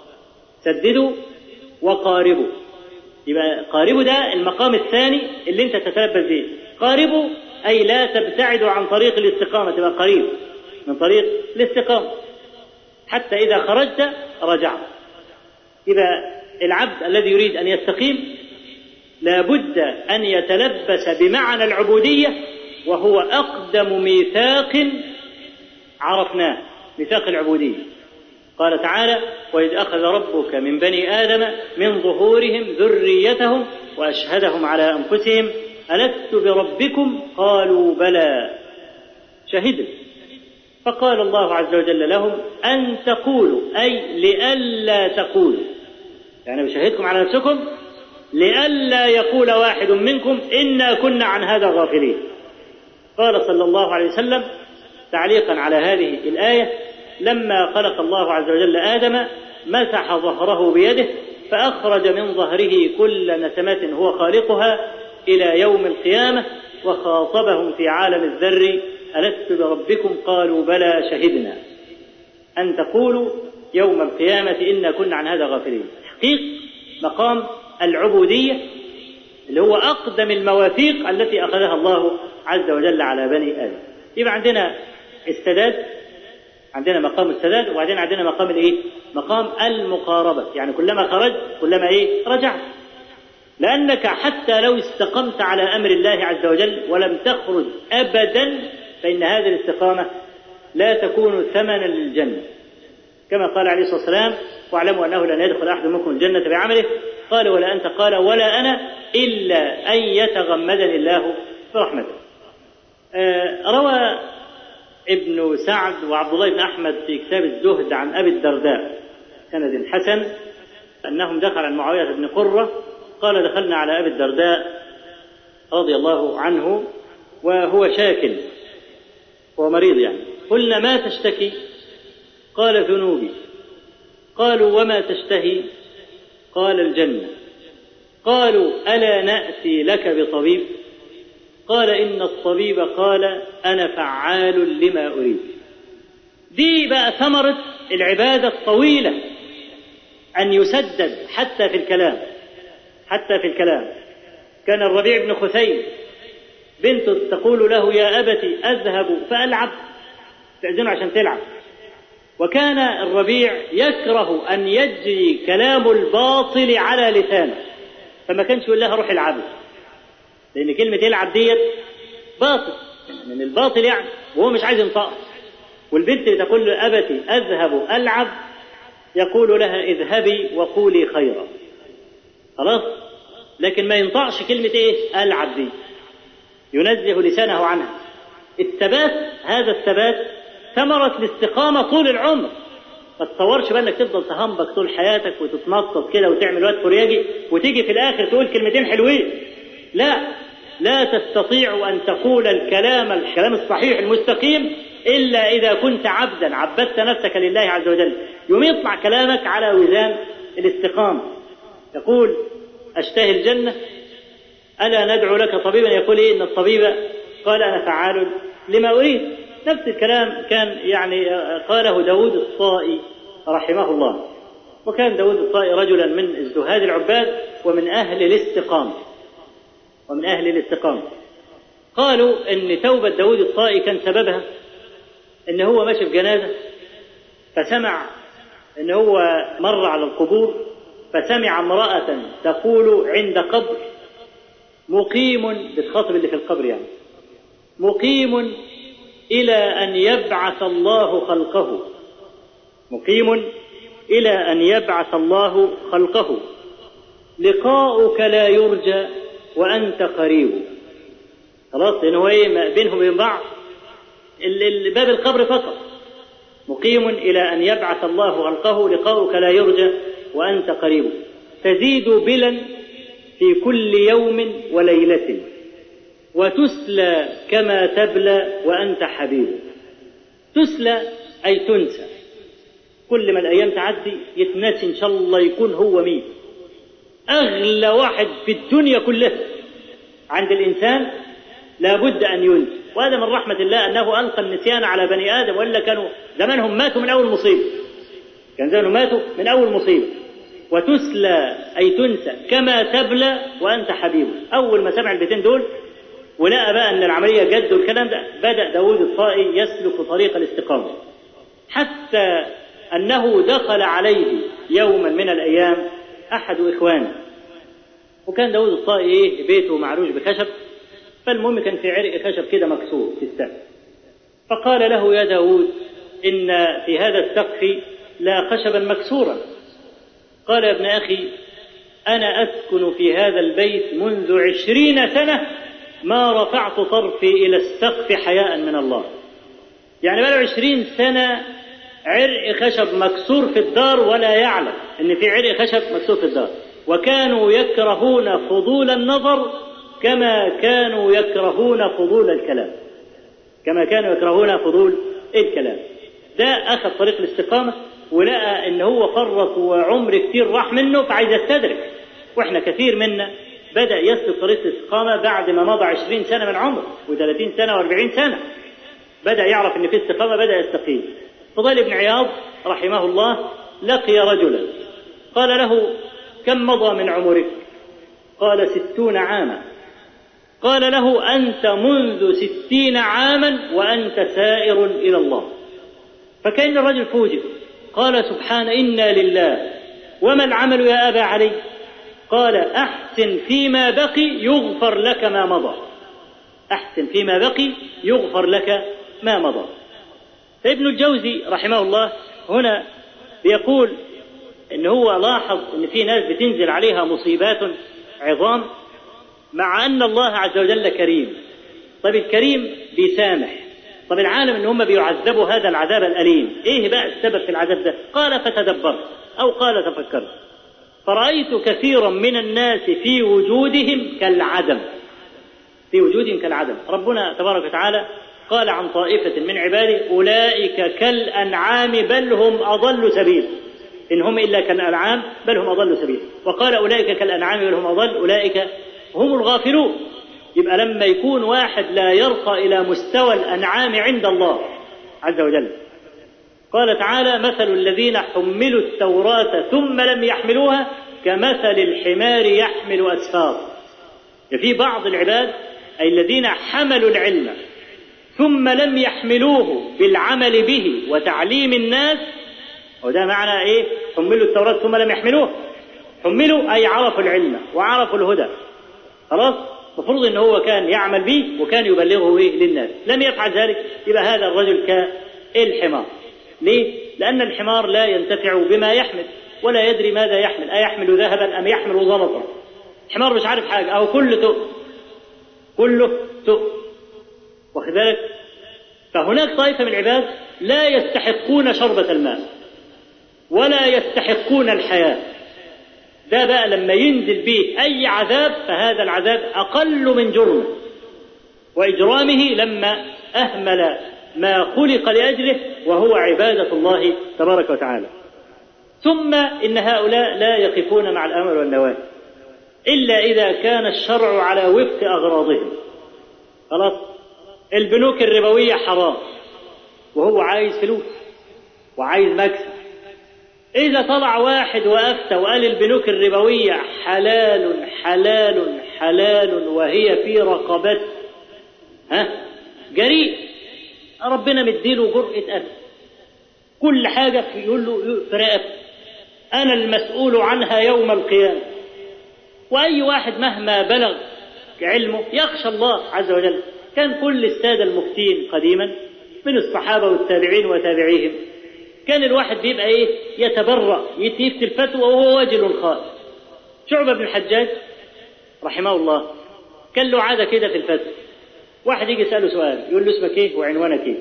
سددوا وقاربوا يبقى قاربوا ده المقام الثاني اللي انت تتلبس به قاربوا أي لا تبتعدوا عن طريق الاستقامة تبقى قريب من طريق الاستقامة حتى إذا خرجت رجعت يبقى العبد الذي يريد أن يستقيم لابد أن يتلبس بمعنى العبودية وهو أقدم ميثاق عرفناه ميثاق العبودية قال تعالى وإذ أخذ ربك من بني آدم من ظهورهم ذريتهم وأشهدهم على أنفسهم ألست بربكم قالوا بلى شهدوا فقال الله عز وجل لهم أن تقولوا أي لئلا تقولوا يعني بشهدكم على نفسكم لئلا يقول واحد منكم إنا كنا عن هذا غافلين قال صلى الله عليه وسلم تعليقا على هذه الآية لما خلق الله عز وجل آدم مسح ظهره بيده فأخرج من ظهره كل نسمة هو خالقها إلى يوم القيامة وخاطبهم في عالم الذر ألست بربكم قالوا بلى شهدنا أن تقولوا يوم القيامة إنا كنا عن هذا غافلين تحقيق مقام العبودية اللي هو أقدم المواثيق التي أخذها الله عز وجل على بني آدم يبقى عندنا السداد عندنا مقام السداد وبعدين عندنا مقام الايه؟ مقام المقاربة يعني كلما خرجت كلما ايه؟ رجعت لأنك حتى لو استقمت على أمر الله عز وجل ولم تخرج أبدا فإن هذه الاستقامة لا تكون ثمنا للجنة كما قال عليه الصلاة والسلام واعلموا أنه لن يدخل أحد منكم الجنة بعمله قال ولا أنت قال ولا أنا إلا أن يتغمدني الله برحمته آه روى ابن سعد وعبد الله بن أحمد في كتاب الزهد عن أبي الدرداء سند حسن أنهم دخلوا عن معاوية بن قرة قال دخلنا على أبي الدرداء رضي الله عنه وهو شاكل هو مريض يعني قلنا ما تشتكي قال ذنوبي قالوا وما تشتهي قال الجنة قالوا ألا نأتي لك بطبيب قال إن الطبيب قال أنا فعال لما أريد دي بقى ثمرة العبادة الطويلة أن يسدد حتى في الكلام حتى في الكلام كان الربيع بن خثيم بنته تقول له يا أبت أذهب فألعب تأذنه عشان تلعب وكان الربيع يكره أن يجري كلام الباطل على لسانه فما كانش يقول لها روح العبي لأن كلمة يلعب ديت باطل من الباطل يعني وهو مش عايز ينطقها والبنت اللي تقول له أبتي أذهب ألعب يقول لها اذهبي وقولي خيرا خلاص لكن ما ينطقش كلمة إيه ألعب دي ينزه لسانه عنها الثبات هذا الثبات ثمرة الاستقامة طول العمر ما تتصورش بقى انك تفضل تهمبك طول حياتك وتتنطط كده وتعمل وقت فرياجي وتيجي في الاخر تقول كلمتين حلوين لا لا تستطيع ان تقول الكلام الكلام الصحيح المستقيم الا اذا كنت عبدا عبدت نفسك لله عز وجل يوم يطلع كلامك على وزان الاستقامه يقول اشتهي الجنه الا ندعو لك طبيبا يقول إيه ان الطبيب قال انا فعال لما اريد نفس الكلام كان يعني قاله داود الطائي رحمه الله وكان داود الطائي رجلا من الزهاد العباد ومن أهل الاستقامة ومن أهل الاستقامة قالوا أن توبة داود الطائي كان سببها أن هو ماشي في جنازة فسمع أن هو مر على القبور فسمع امرأة تقول عند قبر مقيم بتخاطب اللي في القبر يعني مقيم إلى أن يبعث الله خلقه مقيم إلى أن يبعث الله خلقه لقاؤك لا يرجى وأنت قريب خلاص لأن هو إيه بينهم وبين بعض باب القبر فقط مقيم إلى أن يبعث الله خلقه لقاؤك لا يرجى وأنت قريب تزيد بلا في كل يوم وليلة وتسلى كما تبلى وأنت حبيب تسلى أي تنسى كل ما الأيام تعدي يتنسي إن شاء الله يكون هو مين أغلى واحد في الدنيا كلها عند الإنسان لابد أن ينسى وهذا من رحمة الله أنه ألقى النسيان على بني آدم وإلا كانوا زمانهم ماتوا من أول مصيبة كان زمانهم ماتوا من أول مصيبة وتسلى أي تنسى كما تبلى وأنت حبيب أول ما سمع البيتين دول ولقى بقى أن العملية جد والكلام ده بدأ داود الطائي يسلك طريق الاستقامة حتى أنه دخل عليه يوما من الأيام أحد إخوانه وكان داود الطائي إيه بيته معروش بخشب فالمهم كان في عرق خشب كده مكسور في السقف فقال له يا داود إن في هذا السقف لا خشبا مكسورا قال يا ابن أخي أنا أسكن في هذا البيت منذ عشرين سنة ما رفعت طرفي إلى السقف حياء من الله يعني بقى عشرين سنة عرق خشب مكسور في الدار ولا يعلم ان في عرق خشب مكسور في الدار وكانوا يكرهون فضول النظر كما كانوا يكرهون فضول الكلام كما كانوا يكرهون فضول الكلام ده اخذ طريق الاستقامه ولقى ان هو فرط وعمر كتير راح منه فعايز يستدرك واحنا كثير منا بدا يسلك طريق الاستقامه بعد ما مضى 20 سنه من عمره و30 سنه و40 سنه بدا يعرف ان في استقامه بدا يستقيم فضيل بن عياض رحمه الله لقي رجلا قال له كم مضى من عمرك قال ستون عاما قال له أنت منذ ستين عاما وأنت سائر إلى الله فكأن الرجل فوجئ قال سبحان إنا لله وما العمل يا أبا علي قال أحسن فيما بقي يغفر لك ما مضى أحسن فيما بقي يغفر لك ما مضى فابن الجوزي رحمه الله هنا بيقول ان هو لاحظ ان في ناس بتنزل عليها مصيبات عظام مع ان الله عز وجل كريم طب الكريم بيسامح طب العالم ان هم بيعذبوا هذا العذاب الاليم ايه بقى السبب في العذاب ده قال فتدبرت او قال تفكرت فرايت كثيرا من الناس في وجودهم كالعدم في وجودهم كالعدم ربنا تبارك وتعالى قال عن طائفة من عباده أولئك كالأنعام بل هم أضل سبيل إن هم إلا كالأنعام بل هم أضل سبيل وقال أولئك كالأنعام بل هم أضل أولئك هم الغافلون يبقى لما يكون واحد لا يرقى إلى مستوى الأنعام عند الله عز وجل قال تعالى مثل الذين حملوا التوراة ثم لم يحملوها كمثل الحمار يحمل أسفار في بعض العباد أي الذين حملوا العلم ثم لم يحملوه بالعمل به وتعليم الناس وده معنى ايه حملوا التوراة ثم لم يحملوه حملوا اي عرفوا العلم وعرفوا الهدى خلاص المفروض ان هو كان يعمل به وكان يبلغه ايه للناس لم يفعل ذلك يبقى هذا الرجل كالحمار ليه لان الحمار لا ينتفع بما يحمل ولا يدري ماذا يحمل أيحمل ذهبا أم يحمل زلطا الحمار مش عارف حاجة أو كله تؤ كله تؤ واخد بالك فهناك طائفة من العباد لا يستحقون شربة الماء ولا يستحقون الحياة ده بقى لما ينزل به أي عذاب فهذا العذاب أقل من جرمه وإجرامه لما أهمل ما خلق لأجله وهو عبادة الله تبارك وتعالى ثم إن هؤلاء لا يقفون مع الأمر والنواهي إلا إذا كان الشرع على وفق أغراضهم خلاص البنوك الربوية حرام وهو عايز فلوس وعايز مكسب إذا طلع واحد وأفتى وقال البنوك الربوية حلال حلال حلال وهي في رقبته ها جريء ربنا مديله جرأة قلب كل حاجة يقول له في رقبته أنا المسؤول عنها يوم القيامة وأي واحد مهما بلغ علمه يخشى الله عز وجل كان كل السادة المفتين قديما من الصحابة والتابعين وتابعيهم كان الواحد بيبقى ايه يتبرأ يفتي الفتوى وهو وجل خائف شعبة بن الحجاج رحمه الله كان له عادة كده في الفتوى واحد يجي يسأله سؤال يقول له اسمك ايه وعنوانك ايه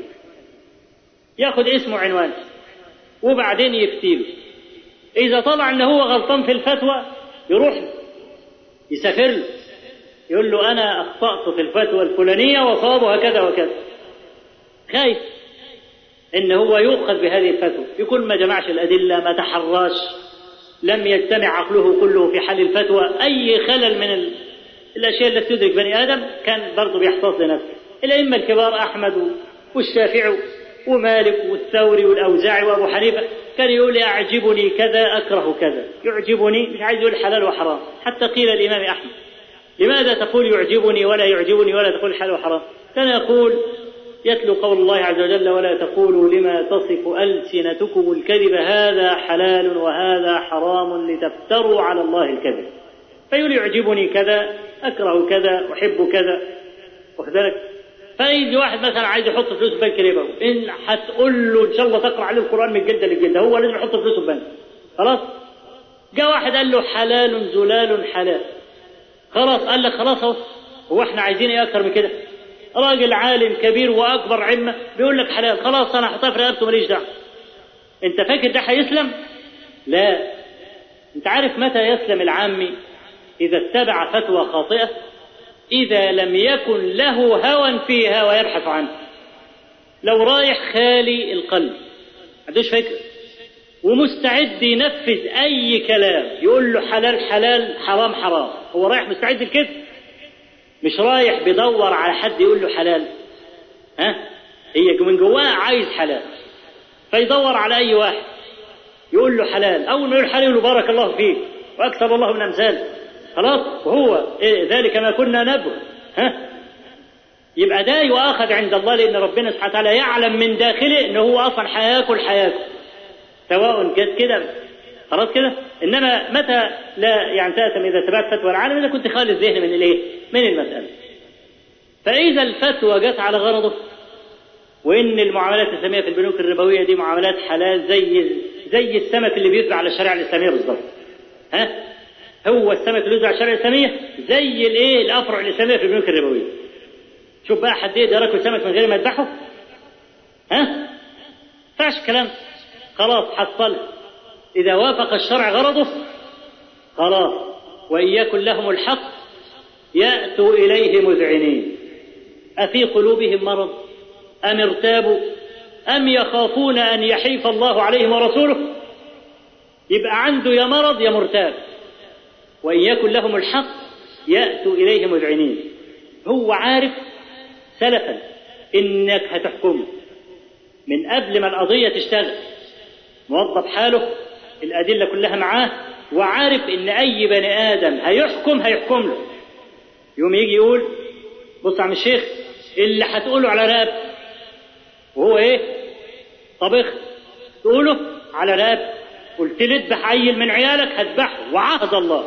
ياخد اسمه وعنوانه وبعدين يفتيله إذا طلع إن هو غلطان في الفتوى يروح له يسافر له يقول له أنا أخطأت في الفتوى الفلانية وصابها كذا وكذا خايف إن هو يؤخذ بهذه الفتوى يكون ما جمعش الأدلة ما تحراش لم يجتمع عقله كله في حل الفتوى أي خلل من ال... الأشياء التي تدرك بني آدم كان برضه بيحتاط لنفسه الأئمة الكبار أحمد والشافعي ومالك والثوري والأوزاعي وأبو حنيفة كان يقول يعجبني كذا أكره كذا يعجبني مش عايز يقول حلال وحرام حتى قيل الإمام أحمد لماذا تقول يعجبني ولا يعجبني ولا تقول حلال وحرام كان يقول يتلو قول الله عز وجل ولا تقولوا لما تصف ألسنتكم الكذب هذا حلال وهذا حرام لتفتروا على الله الكذب فيقول يعجبني كذا أكره كذا أحب كذا واخد بالك فيجي واحد مثلا عايز يحط فلوس في بنك ربا ان هتقول له ان شاء الله تقرا عليه القران من الجلده للجلده هو لازم يحط فلوسه في بنك خلاص جاء واحد قال له حلال زلال حلال خلاص قال لك خلاص اهو هو احنا عايزين ايه اكتر من كده راجل عالم كبير واكبر علما بيقول لك حلال خلاص انا هحطها في رقبته ماليش دعوه انت فاكر ده هيسلم لا انت عارف متى يسلم العامي اذا اتبع فتوى خاطئه إذا لم يكن له هوى فيها ويبحث عنه لو رايح خالي القلب عندوش فكر ومستعد ينفذ أي كلام يقول له حلال حلال حرام حرام هو رايح مستعد لكده مش رايح بيدور على حد يقول له حلال ها هي من جواه عايز حلال فيدور على أي واحد يقول له حلال أول ما يقول حلال يقول له بارك الله فيك وأكثر الله من أمثاله خلاص وهو إيه ذلك ما كنا نبغي ها يبقى ده يؤاخذ عند الله لان ربنا سبحانه وتعالى يعلم من داخله ان هو اصلا هياكل حياته سواء جت كده خلاص كده انما متى لا يعني تأثم اذا تبعت فتوى العالم اذا كنت خالي الذهن من الايه؟ من المساله. فاذا الفتوى جت على غرضه وان المعاملات الاسلاميه في البنوك الربويه دي معاملات حلال زي زي السمك اللي بيتبع على الشريعه الاسلاميه بالظبط. ها؟ هو السمك اللي يزرع الشريعه الاسلاميه زي الايه الافرع الاسلاميه في البنوك الربويه. شوف بقى حد يقدر ياكل سمك من غير ما يذبحه؟ ها؟ فاش كلام خلاص حصل اذا وافق الشرع غرضه خلاص وان يكن لهم الحق ياتوا اليه مذعنين افي قلوبهم مرض ام ارتابوا ام يخافون ان يحيف الله عليهم ورسوله يبقى عنده يا مرض يا مرتاب وإن يكن لهم الحق يأتوا إليه مذعنين هو عارف سلفا إنك هتحكمه من قبل ما القضية تشتغل موظف حاله الأدلة كلها معاه وعارف إن أي بني آدم هيحكم هيحكم له يوم يجي يقول بص يا عم الشيخ اللي هتقوله على راب وهو إيه؟ طبخ تقوله على راب قلت لي اذبح عيل من عيالك هذبحه وعهد الله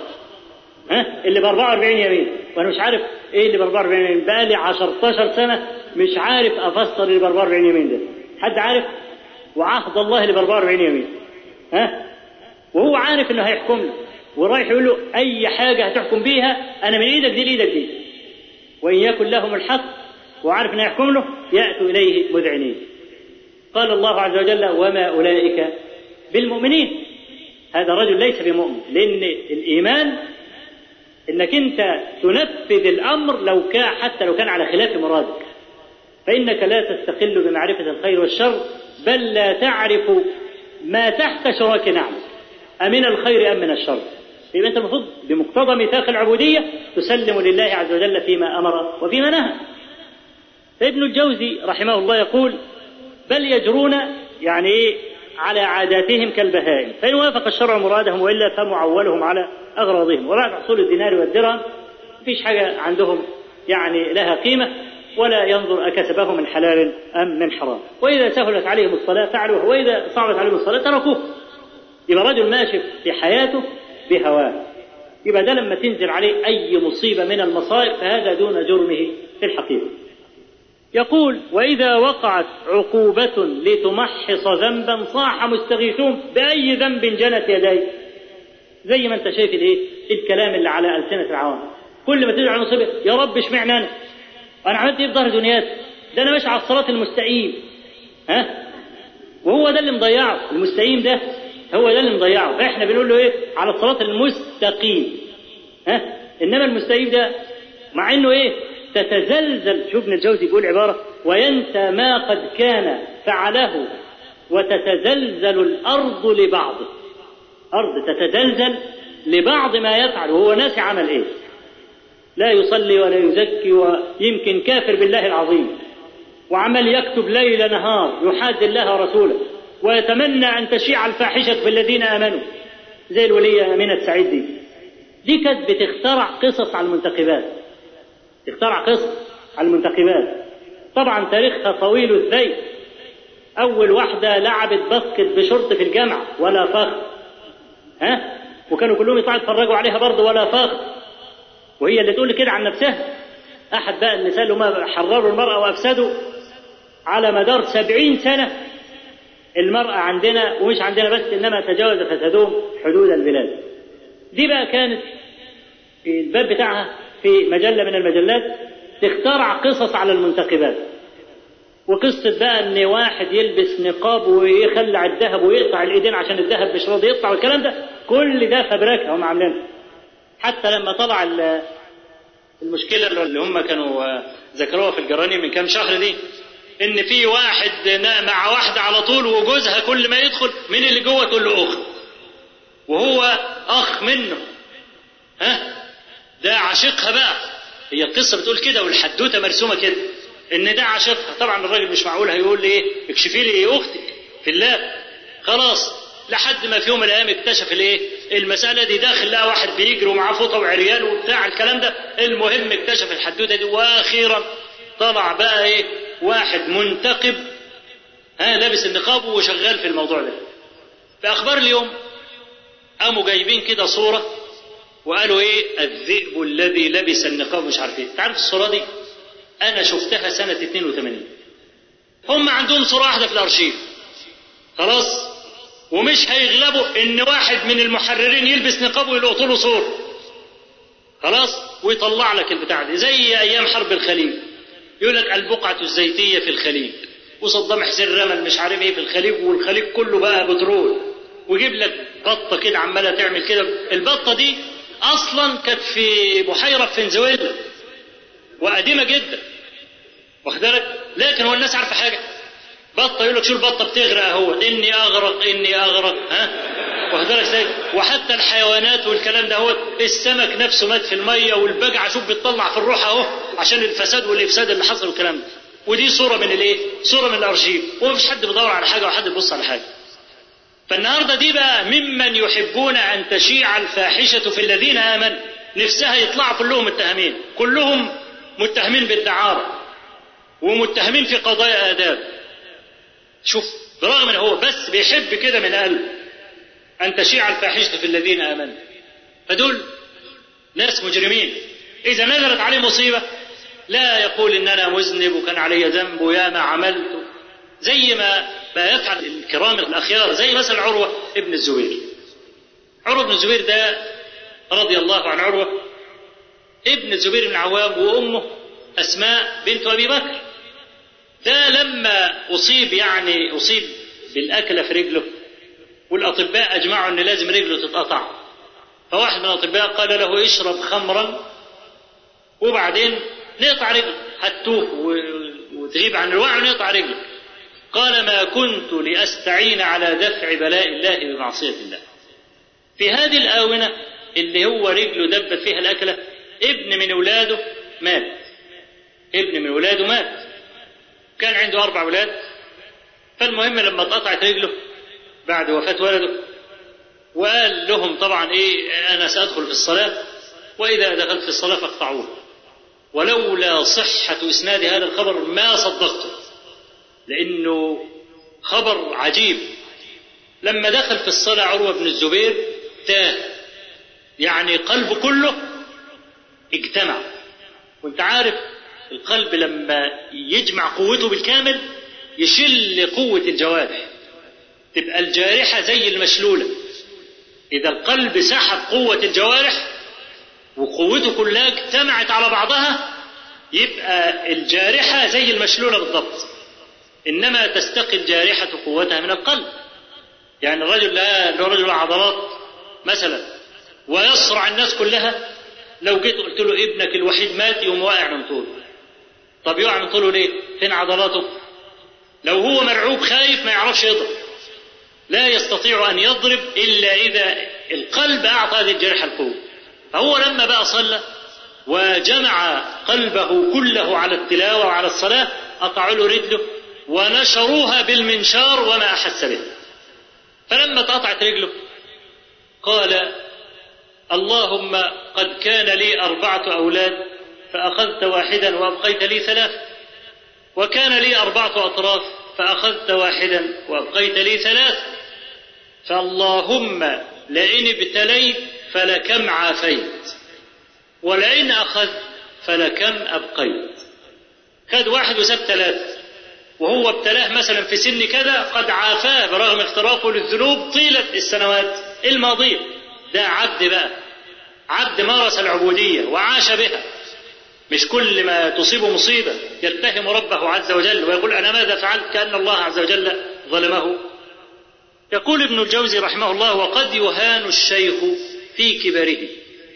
ها اللي ب 44 يمين وانا مش عارف ايه اللي ب 44 يمين بقى لي 10 سنه مش عارف افسر اللي ب 44 يمين ده حد عارف وعهد الله اللي ب 44 يمين ها وهو عارف انه هيحكم له ورايح يقول له اي حاجه هتحكم بيها انا من ايدك دي لايدك دي وان يكن لهم الحق وعارف انه يحكم له ياتوا اليه مذعنين قال الله عز وجل وما اولئك بالمؤمنين هذا رجل ليس بمؤمن لان الايمان انك انت تنفذ الامر لو كان حتى لو كان على خلاف مرادك فانك لا تستقل بمعرفه الخير والشر بل لا تعرف ما تحت شراك نعمه امن الخير ام من الشر يبقى انت المفروض بمقتضى ميثاق العبوديه تسلم لله عز وجل فيما امر وفيما نهى فابن الجوزي رحمه الله يقول بل يجرون يعني ايه على عاداتهم كالبهائم فإن وافق الشرع مرادهم وإلا فمعولهم على أغراضهم وبعد حصول الدينار والدرهم مفيش حاجة عندهم يعني لها قيمة ولا ينظر أكسبه من حلال أم من حرام وإذا سهلت عليهم الصلاة فعلوها وإذا صعبت عليهم الصلاة تركوه يبقى رجل ماشي في حياته بهواه يبقى ده لما تنزل عليه أي مصيبة من المصائب فهذا دون جرمه في الحقيقة يقول وإذا وقعت عقوبة لتمحص ذنبا صاح مستغيثون بأي ذنب جنت يدي زي ما أنت شايف الإيه؟ الكلام اللي على ألسنة العوام كل ما تدعو مصيبة يا رب اشمعنى أنا؟ أنا عملت إيه في ظهر دنياتي؟ ده أنا ماشي على الصراط المستقيم ها؟ وهو ده اللي مضيعه المستقيم ده هو ده اللي مضيعه فإحنا بنقول له إيه؟ على الصراط المستقيم ها؟ إنما المستقيم ده مع إنه إيه؟ تتزلزل شوف ابن الجوزي بيقول عبارة وينسى ما قد كان فعله وتتزلزل الأرض لبعضه أرض تتزلزل لبعض ما يفعل وهو ناسي عمل إيه لا يصلي ولا يزكي ويمكن كافر بالله العظيم وعمل يكتب ليل نهار يحاد الله ورسوله ويتمنى أن تشيع الفاحشة في الذين آمنوا زي الولية أمينة سعيد دي دي كانت بتخترع قصص على المنتخبات تخترع قصص على المنتخبات طبعا تاريخها طويل الذيل أول واحدة لعبت باسكت بشرط في الجامعة ولا فخر ها وكانوا كلهم يطلعوا يتفرجوا عليها برضه ولا فخر وهي اللي تقول كده عن نفسها أحد بقى النساء اللي هم حرروا المرأة وأفسدوا على مدار سبعين سنة المرأة عندنا ومش عندنا بس إنما تجاوز فسادهم حدود البلاد دي بقى كانت في الباب بتاعها في مجلة من المجلات تخترع قصص على المنتخبات وقصة بقى ان واحد يلبس نقاب ويخلع الذهب ويقطع الايدين عشان الذهب مش راضي يقطع والكلام ده كل ده فبركة هم عاملينها حتى لما طلع ال- المشكلة اللي هم كانوا ذكروها في الجراني من كام شهر دي ان في واحد نا- مع واحدة على طول وجوزها كل ما يدخل مين اللي جوه تقول له اخت وهو اخ منه ها ده عاشقها بقى هي القصة بتقول كده والحدوتة مرسومة كده ان ده عاشقها طبعا الراجل مش معقول هيقول لي ايه اكشفي لي ايه اختك في الله خلاص لحد ما في يوم من الايام اكتشف الايه المسألة دي داخل لقى واحد بيجري ومعاه فوطة وعريال وبتاع الكلام ده المهم اكتشف الحدوتة دي واخيرا طلع بقى ايه واحد منتقب ها لابس النقاب وشغال في الموضوع ده في اخبار اليوم قاموا جايبين كده صورة وقالوا ايه الذئب الذي لبس النقاب مش عارف ايه تعرف الصورة دي انا شفتها سنة 82 هم عندهم صورة واحدة في الارشيف خلاص ومش هيغلبوا ان واحد من المحررين يلبس نقاب ويلقطوا له صورة خلاص ويطلع لك البتاع دي زي ايام حرب الخليج يقول لك البقعة الزيتية في الخليج وصدام حسين رمل مش عارف ايه في الخليج والخليج كله بقى بترول ويجيب لك بطة كده عمالة تعمل كده البطة دي اصلا كانت في بحيرة في فنزويلا وقديمة جدا واخد بالك لكن هو الناس عارفة حاجة بطة يقول لك شو البطة بتغرق اهو اني اغرق اني اغرق ها واخد بالك ازاي وحتى الحيوانات والكلام ده هو السمك نفسه مات في المية والبجعة شوف بتطلع في الروح اهو عشان الفساد والافساد اللي حصل والكلام ده ودي صورة من الايه صورة من الارشيف ومفيش حد بيدور على حاجة ولا حد بيبص على حاجة فالنهارده دي بقى ممن يحبون ان تشيع الفاحشه في الذين امنوا نفسها يطلعوا كلهم متهمين كلهم متهمين بالدعاره ومتهمين في قضايا اداب شوف برغم ان هو بس بيحب كده من قلبه ان تشيع الفاحشه في الذين امنوا فدول ناس مجرمين اذا نزلت عليه مصيبه لا يقول ان انا مذنب وكان علي ذنب ويا ما عملت زي ما ما يفعل الكرام الاخيار زي مثلا عروه ابن الزبير عروه بن الزبير ده رضي الله عن عروه ابن الزبير بن العوام وامه اسماء بنت ابي بكر ده لما اصيب يعني اصيب بالاكله في رجله والاطباء اجمعوا ان لازم رجله تتقطع فواحد من الاطباء قال له اشرب خمرا وبعدين نقطع رجلك هتوه وتغيب عن الوعي ونقطع رجلك قال ما كنت لأستعين على دفع بلاء الله بمعصية الله في هذه الآونة اللي هو رجله دبت فيها الأكلة ابن من أولاده مات ابن من أولاده مات كان عنده أربع أولاد فالمهم لما اتقطعت رجله بعد وفاة ولده وقال لهم طبعا إيه أنا سأدخل في الصلاة وإذا دخلت في الصلاة فاقطعوه ولولا صحة إسناد هذا الخبر ما صدقته لأنه خبر عجيب لما دخل في الصلاة عروة بن الزبير تاه يعني قلبه كله اجتمع وانت عارف القلب لما يجمع قوته بالكامل يشل قوة الجوارح تبقى الجارحة زي المشلولة إذا القلب سحب قوة الجوارح وقوته كلها اجتمعت على بعضها يبقى الجارحة زي المشلولة بالضبط إنما تستقي الجارحة قوتها من القلب يعني الرجل لا له رجل عضلات مثلا ويصرع الناس كلها لو جيت قلت له ابنك الوحيد مات يقوم واقع من طوله طب يقع من طوله ليه؟ فين عضلاته؟ لو هو مرعوب خايف ما يعرفش يضرب لا يستطيع أن يضرب إلا إذا القلب أعطى هذه الجريحة القوة فهو لما بقى صلى وجمع قلبه كله على التلاوة وعلى الصلاة قطعوا له رجله ونشروها بالمنشار وما أحس به فلما اتقطعت رجله قال اللهم قد كان لي أربعة أولاد فأخذت واحدا وأبقيت لي ثلاث وكان لي أربعة أطراف فأخذت واحدا وأبقيت لي ثلاث فاللهم لئن ابتليت فلكم عافيت ولئن أخذت فلكم أبقيت خد واحد وساب ثلاث وهو ابتلاه مثلا في سن كذا قد عافاه برغم اخترافه للذنوب طيلة السنوات الماضية ده عبد بقى عبد مارس العبودية وعاش بها مش كل ما تصيبه مصيبة يتهم ربه عز وجل ويقول أنا ماذا فعلت كأن الله عز وجل ظلمه يقول ابن الجوزي رحمه الله وقد يهان الشيخ في كبره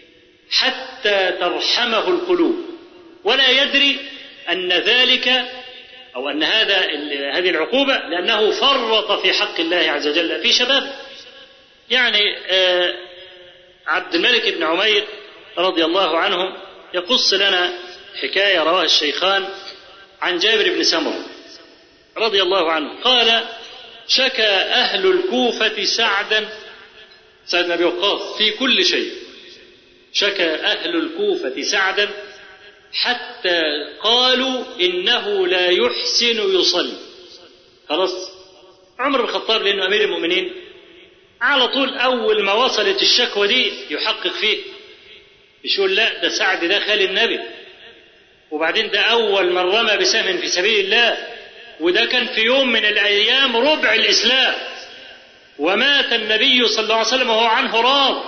حتى ترحمه القلوب ولا يدري أن ذلك أو أن هذا هذه العقوبة لأنه فرط في حق الله عز وجل في شبابه يعني آه عبد الملك بن عمير رضي الله عنه يقص لنا حكاية رواها الشيخان عن جابر بن سمرة رضي الله عنه قال شكى أهل الكوفة سعدا سعد بن أبي وقاص في كل شيء شكى أهل الكوفة سعدا حتى قالوا إنه لا يحسن يصلي خلاص عمر بن الخطاب لأنه أمير المؤمنين على طول أول ما وصلت الشكوى دي يحقق فيه مش يقول لا ده سعد ده خال النبي وبعدين ده أول من رمى بسهم في سبيل الله وده كان في يوم من الأيام ربع الإسلام ومات النبي صلى الله عليه وسلم وهو عنه راض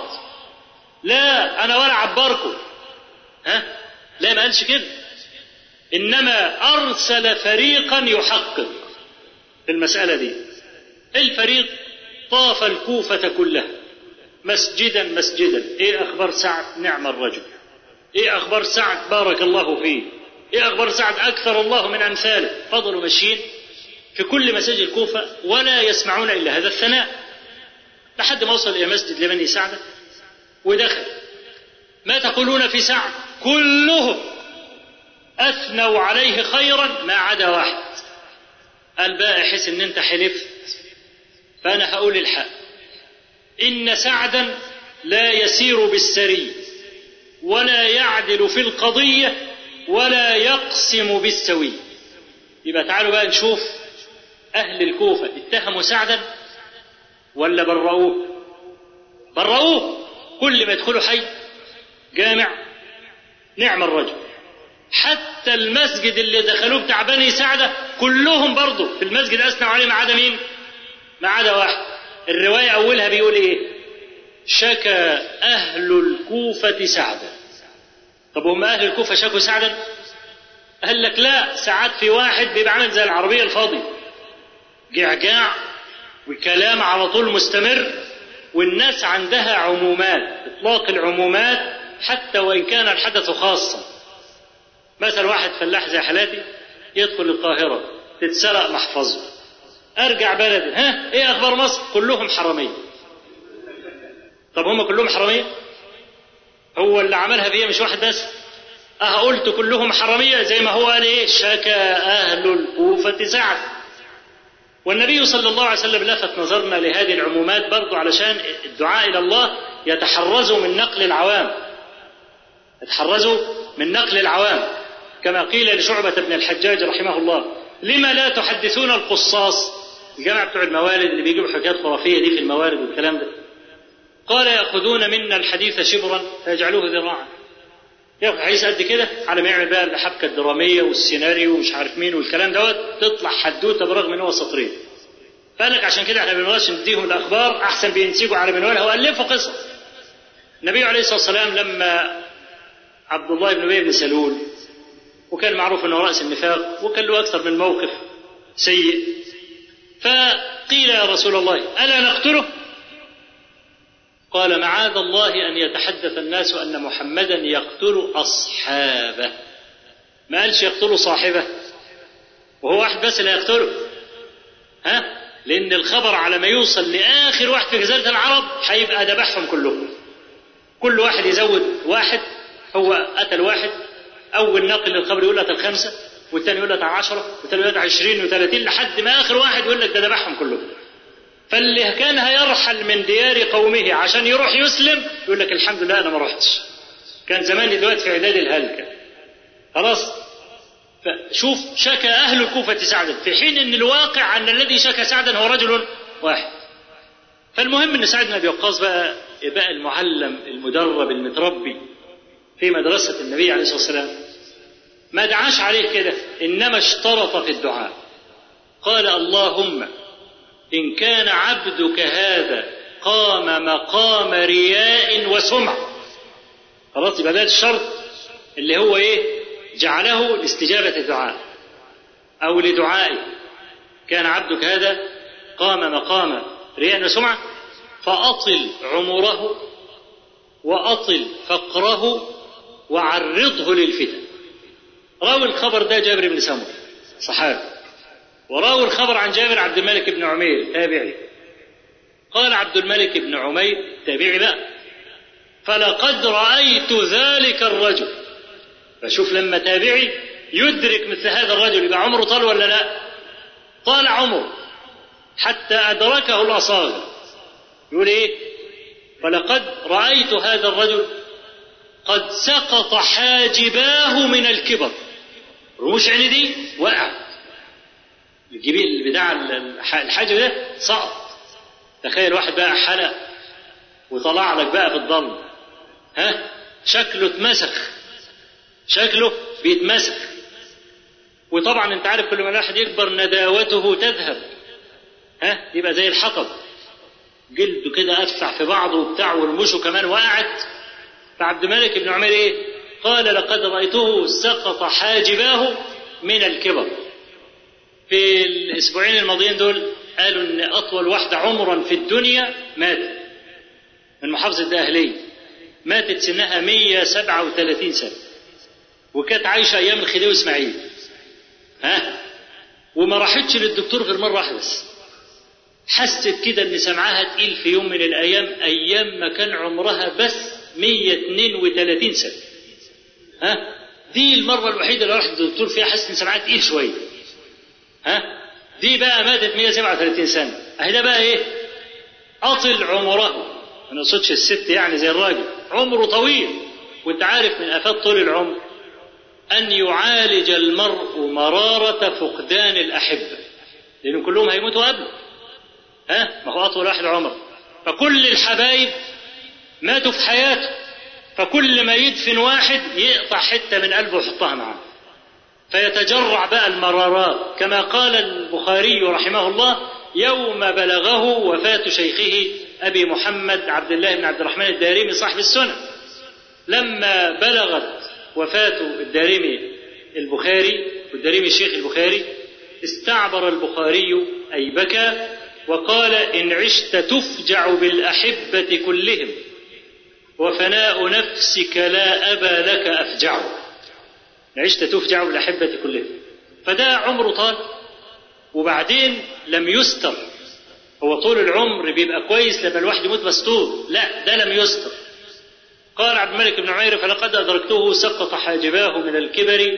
لا أنا ولا عبركم ها لا ما قالش كده إنما أرسل فريقا يحقق في المسألة دي الفريق طاف الكوفة كلها مسجدا مسجدا ايه اخبار سعد نعم الرجل ايه اخبار سعد بارك الله فيه ايه اخبار سعد اكثر الله من امثاله فضلوا ماشيين في كل مساجد الكوفة ولا يسمعون الا هذا الثناء لحد ما وصل الى مسجد لبني سعد ودخل ما تقولون في سعد كلهم اثنوا عليه خيرا ما عدا واحد قال بقى احس ان انت حلفت فانا هقول الحق إن سعدا لا يسير بالسري ولا يعدل في القضية ولا يقسم بالسوي يبقى تعالوا بقى نشوف أهل الكوفة اتهموا سعدا ولا برؤوه برؤوه كل ما يدخلوا حي جامع نعم الرجل حتى المسجد اللي دخلوه بتاع بني سعدة كلهم برضه في المسجد أثنوا عليه ما عدا مين؟ ما عدا واحد الرواية أولها بيقول إيه؟ شكى أهل الكوفة سعدا. طب هم أهل الكوفة شكوا سعدا؟ قال لك لا ساعات في واحد بيبقى عامل زي العربية الفاضية. جعجاع وكلام على طول مستمر والناس عندها عمومات، إطلاق العمومات حتى وإن كان الحدث خاصا. مثلا واحد فلاح زي حالاتي يدخل القاهرة تتسرق محفظه ارجع بلدي ها ايه اخبار مصر كلهم حراميه طب هم كلهم حراميه هو اللي عملها فيها مش واحد بس اه قلت كلهم حراميه زي ما هو قال ايه شكى اهل الكوفه سعد والنبي صلى الله عليه وسلم لفت نظرنا لهذه العمومات برضو علشان الدعاء الى الله يتحرزوا من نقل العوام يتحرزوا من نقل العوام كما قيل لشعبة بن الحجاج رحمه الله لما لا تحدثون القصاص الجماعة بتوع الموارد اللي بيجيبوا حاجات خرافية دي في الموارد والكلام ده قال يأخذون منا الحديث شبرا فيجعلوه ذراعا ياخد حديث قد كده على ما يعمل بقى الحبكة الدرامية والسيناريو ومش عارف مين والكلام دوت تطلع حدوتة برغم ان هو سطرين قال لك عشان كده احنا بنواش نديهم الاخبار احسن بينسجوا على منوالها والفوا قصص النبي عليه الصلاه والسلام لما عبد الله بن ابي بن سلول وكان معروف انه راس النفاق وكان له اكثر من موقف سيء فقيل يا رسول الله الا نقتله قال معاذ الله ان يتحدث الناس ان محمدا يقتل اصحابه ما قالش يقتل صاحبه وهو واحد بس اللي يقتله ها لان الخبر على ما يوصل لاخر واحد في جزيره العرب هيبقى ذبحهم كلهم كل واحد يزود واحد هو قتل واحد اول ناقل للخبر يقول قتل خمسه والثاني يقول قتل 10 والثاني يقول قتل 20 و30 لحد ما اخر واحد يقول لك ده ذبحهم كلهم فاللي كان هيرحل من ديار قومه عشان يروح يسلم يقول لك الحمد لله انا ما رحتش كان زماني دلوقتي في اعداد الهلكه خلاص فشوف شكى اهل الكوفه سعدا في حين ان الواقع ان الذي شكى سعدا هو رجل واحد فالمهم ان سعد بن ابي وقاص بقى بقى المعلم المدرب المتربي في مدرسه النبي عليه الصلاه والسلام ما دعاش عليه كده انما اشترط في الدعاء قال اللهم ان كان عبدك هذا قام مقام رياء وسمعه خلاص يبقى ده الشرط اللي هو ايه جعله لاستجابه الدعاء او لدعائه كان عبدك هذا قام مقام رياء وسمعه فاطل عمره واطل فقره وعرضه للفتن راوي الخبر ده جابر بن سمر صحابي وراوي الخبر عن جابر عبد الملك بن عمير تابعي قال عبد الملك بن عمير تابعي بقى فلقد رأيت ذلك الرجل فشوف لما تابعي يدرك مثل هذا الرجل يبقى عمره طال ولا لا طال عمره حتى أدركه الأصاغر يقول إيه فلقد رأيت هذا الرجل قد سقط حاجباه من الكبر رموش عيني دي وقعت الجبيل بتاع الحاجب ده سقط تخيل واحد بقى حلق وطلع لك بقى في الضلمه ها شكله اتمسخ شكله بيتمسخ وطبعا انت عارف كل ما الواحد يكبر نداوته تذهب ها يبقى زي الحطب جلده كده افسع في بعضه وبتاع ورموشه كمان وقعت فعبد الملك بن عمر ايه قال لقد رايته سقط حاجباه من الكبر في الاسبوعين الماضيين دول قالوا ان اطول واحده عمرا في الدنيا ماتت من محافظه الاهليه ماتت سنها 137 سنه وكانت عايشه ايام الخديوي اسماعيل ها وما راحتش للدكتور غير مره واحده بس حست كده ان سمعها تقيل في يوم من الايام ايام ما كان عمرها بس 132 سنه ها دي المره الوحيده اللي راحت للدكتور فيها حست ان سمعها تقيل شويه ها دي بقى ماتت 137 سنه اهي ده بقى ايه اطل عمره ما نقصدش الست يعني زي الراجل عمره طويل وانت عارف من افات طول العمر ان يعالج المرء مراره فقدان الاحبه لان كلهم هيموتوا قبله ها ما هو اطول واحد عمر فكل الحبايب ماتوا في حياته فكل ما يدفن واحد يقطع حته من قلبه ويحطها معاه فيتجرع بقى المرارات كما قال البخاري رحمه الله يوم بلغه وفاة شيخه أبي محمد عبد الله بن عبد الرحمن الدارمي صاحب السنة لما بلغت وفاة الدارمي البخاري والدارمي الشيخ البخاري استعبر البخاري أي بكى وقال إن عشت تفجع بالأحبة كلهم وفناء نفسك لا أبا لك أفجعه عشت تفجع بالأحبة كلهم فده عمره طال وبعدين لم يستر هو طول العمر بيبقى كويس لما الواحد يموت مستور لا ده لم يستر قال عبد الملك بن عمير فلقد أدركته سقط حاجباه من الكبر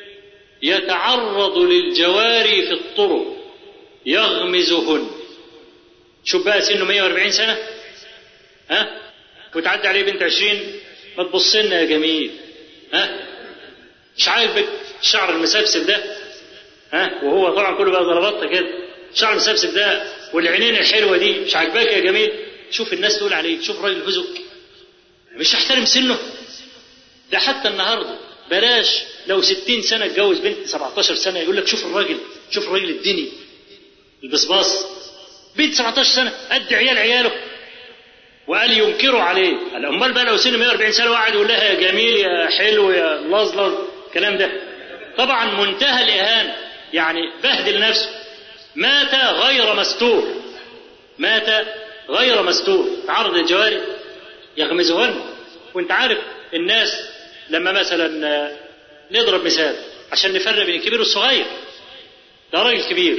يتعرض للجواري في الطرق يغمزهن شوف بقى سنه 140 سنة ها وتعدي عليه بنت 20 ما تبص لنا يا جميل ها مش عاجبك الشعر المسبسب ده ها وهو طبعا كله بقى ضربات كده الشعر المسبسب ده والعينين الحلوه دي مش عاجباك يا جميل شوف الناس تقول عليه شوف راجل فزك مش هحترم سنه ده حتى النهارده بلاش لو 60 سنه اتجوز بنت 17 سنه يقول لك شوف الراجل شوف الراجل الدني البصباص بنت 17 سنه قد عيال عياله وقال ينكروا عليه قال امال بقى لو سنه 140 سنه وقعد يقول لها يا جميل يا حلو يا لظلظ الكلام ده طبعا منتهى الاهانه يعني بهدل نفسه مات غير مستور مات غير مستور تعرض للجواري يغمزهن وانت عارف الناس لما مثلا نضرب مثال عشان نفرق بين الكبير والصغير ده راجل كبير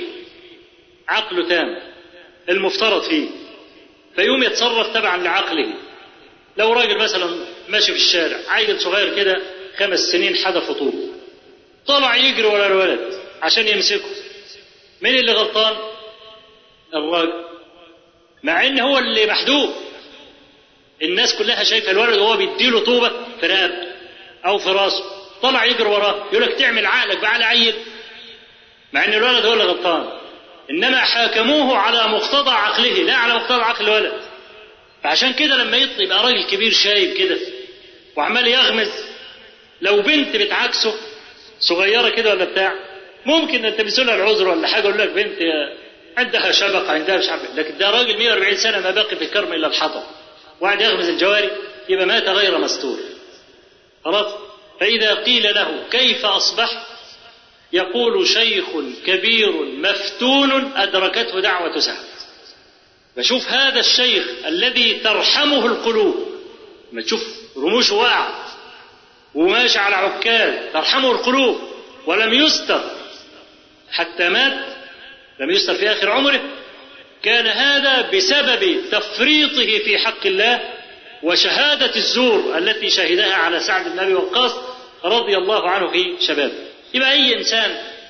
عقله تام المفترض فيه فيقوم يتصرف تبعا لعقله لو راجل مثلا ماشي في الشارع عيل صغير كده خمس سنين حدف طوب طلع يجري ورا الولد عشان يمسكه مين اللي غلطان؟ الراجل مع ان هو اللي محدود الناس كلها شايفه الولد وهو بيديله طوبه في رقبته او في راسه طلع يجري وراه يقول لك تعمل عقلك بقى على عيل مع ان الولد هو اللي غلطان انما حاكموه على مقتضى عقله لا على مقتضى عقل الولد فعشان كده لما يطلع يبقى راجل كبير شايب كده وعمال يغمز لو بنت بتعاكسه صغيره كده ولا بتاع ممكن انت بيسألها العذر ولا حاجه يقول لك بنت عندها شبق عندها مش عارف لكن ده راجل 140 سنه ما باقي في الكرم الا الحطب وقعد يغمز الجواري يبقى مات غير مستور خلاص فاذا قيل له كيف اصبحت يقول شيخ كبير مفتون ادركته دعوه سعد فشوف هذا الشيخ الذي ترحمه القلوب ما تشوف رموشه واقعه وماشي على عكاز ترحمه القلوب ولم يستر حتى مات لم يستر في آخر عمره كان هذا بسبب تفريطه في حق الله وشهادة الزور التي شهدها على سعد بن أبي وقاص رضي الله عنه في شبابه يبقى أي إنسان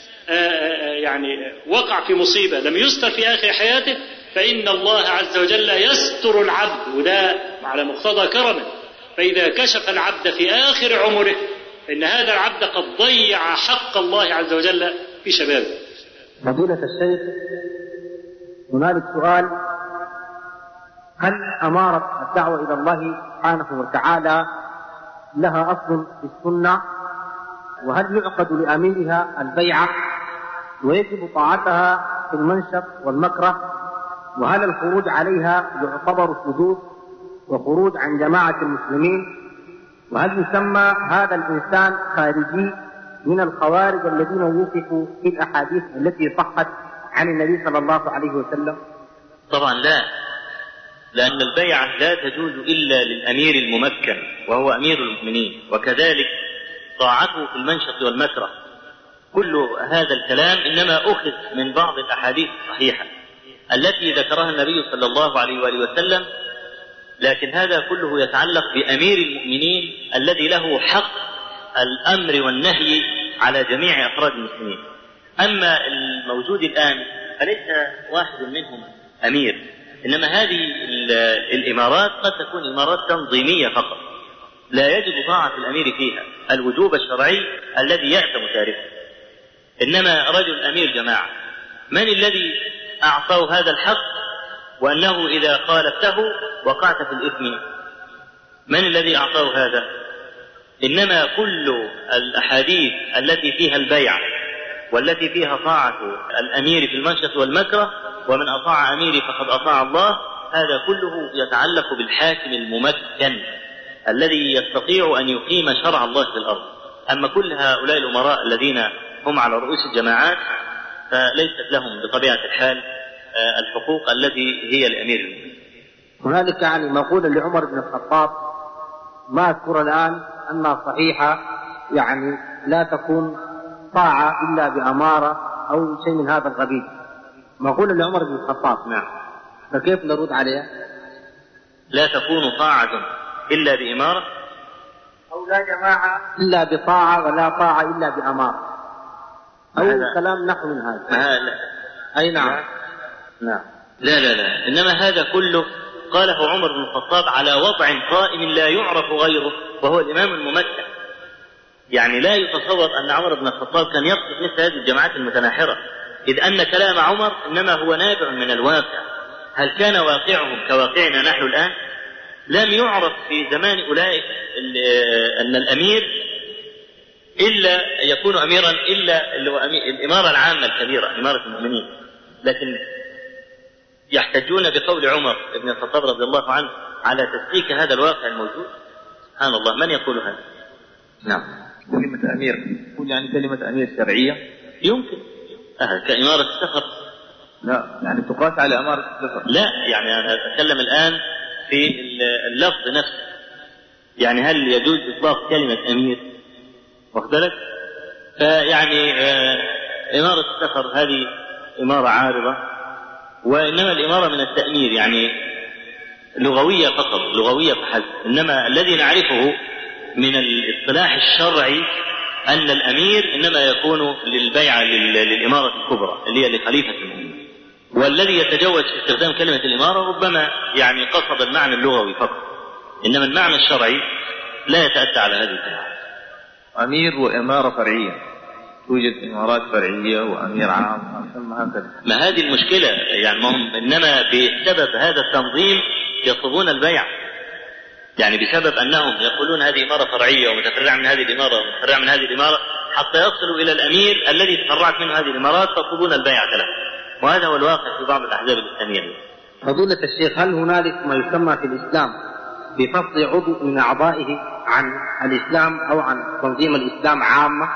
يعني وقع في مصيبة لم يستر في آخر حياته فإن الله عز وجل يستر العبد وده على مقتضى كرمه فإذا كشف العبد في آخر عمره فإن هذا العبد قد ضيع حق الله عز وجل في شبابه فضيلة الشيخ هنالك سؤال هل أمارة الدعوة إلى الله سبحانه وتعالى لها أصل في السنة وهل يعقد لأميرها البيعة ويجب طاعتها في المنشط والمكره وهل الخروج عليها يعتبر حدود وخروج عن جماعة المسلمين وهل يسمى هذا الإنسان خارجي من الخوارج الذين وصفوا في الأحاديث التي صحت عن النبي صلى الله عليه وسلم طبعا لا لأن البيعة لا تجوز إلا للأمير الممكن وهو أمير المؤمنين وكذلك طاعته في المنشط والمكره كل هذا الكلام إنما أخذ من بعض الأحاديث الصحيحة التي ذكرها النبي صلى الله عليه وآله وسلم لكن هذا كله يتعلق بأمير المؤمنين الذي له حق الأمر والنهي على جميع أفراد المسلمين أما الموجود الآن فليس واحد منهم أمير إنما هذه الإمارات قد تكون إمارات تنظيمية فقط لا يجب طاعة الأمير فيها الوجوب الشرعي الذي يأتم تاركه إنما رجل أمير جماعة من الذي أعطاه هذا الحق وأنه إذا خالفته وقعت في الإثم من الذي أعطاه هذا إنما كل الأحاديث التي فيها البيع والتي فيها طاعة الأمير في المنشط والمكره ومن أطاع أميري فقد أطاع الله هذا كله يتعلق بالحاكم الممكن الذي يستطيع أن يقيم شرع الله في الأرض أما كل هؤلاء الأمراء الذين هم على رؤوس الجماعات فليست لهم بطبيعة الحال الحقوق التي هي لأمير المؤمنين هنالك يعني مقولة لعمر بن الخطاب ما أذكر الآن أنها صحيحة يعني لا تكون طاعة إلا بأمارة أو شيء من هذا القبيل مقولة لعمر بن الخطاب نعم فكيف نرد عليها؟ لا تكون طاعة إلا بإمارة أو لا جماعة إلا بطاعة ولا طاعة إلا بأمارة أو هذا- كلام نحو من هذا ما لا أي نعم نعم لا لا لا إنما هذا كله قاله عمر بن الخطاب على وضع قائم لا يعرف غيره وهو الإمام الممتع يعني لا يتصور أن عمر بن الخطاب كان يقصد مثل هذه الجماعات المتناحرة إذ أن كلام عمر إنما هو نابع من الواقع هل كان واقعهم كواقعنا نحن الآن لم يعرف في زمان أولئك ال- أن الأمير إلا يكون أميرا إلا اللي هو أمير الإمارة العامة الكبيرة إمارة المؤمنين لكن يحتجون بقول عمر بن الخطاب رضي الله عنه على تسليك هذا الواقع الموجود سبحان الله من يقول هذا نعم كلمة أمير تقول يعني كلمة أمير شرعية يمكن أه كإمارة السفر لا يعني تقاس على أمارة السفر لا يعني أنا أتكلم الآن في ال- اللفظ نفسه يعني هل يجوز إطلاق كلمة أمير واخد بالك فيعني آه، إمارة السفر هذه إمارة عارضة وإنما الإمارة من التأمير يعني لغوية فقط لغوية فحسب إنما الذي نعرفه من الاصطلاح الشرعي أن الأمير إنما يكون للبيعة لل- للإمارة الكبرى اللي هي لخليفة المؤمنين والذي يتجوز في استخدام كلمة الإمارة ربما يعني قصد المعنى اللغوي فقط إنما المعنى الشرعي لا يتأتى على هذه الكلمة أمير وإمارة فرعية توجد إمارات فرعية وأمير عام ثم هكذا ما هذه المشكلة يعني ما هم إنما بسبب هذا التنظيم يطلبون البيع يعني بسبب أنهم يقولون هذه إمارة فرعية ومتفرعة من هذه الإمارة ومتفرعة من هذه الإمارة حتى يصلوا إلى الأمير الذي تفرعت منه هذه الإمارات فيطلبون البيعة له وهذا هو الواقع في بعض الأحزاب الإسلامية فضيلة الشيخ هل هنالك ما يسمى في الإسلام بفصل عضو من أعضائه عن الإسلام أو عن تنظيم الإسلام عامة؟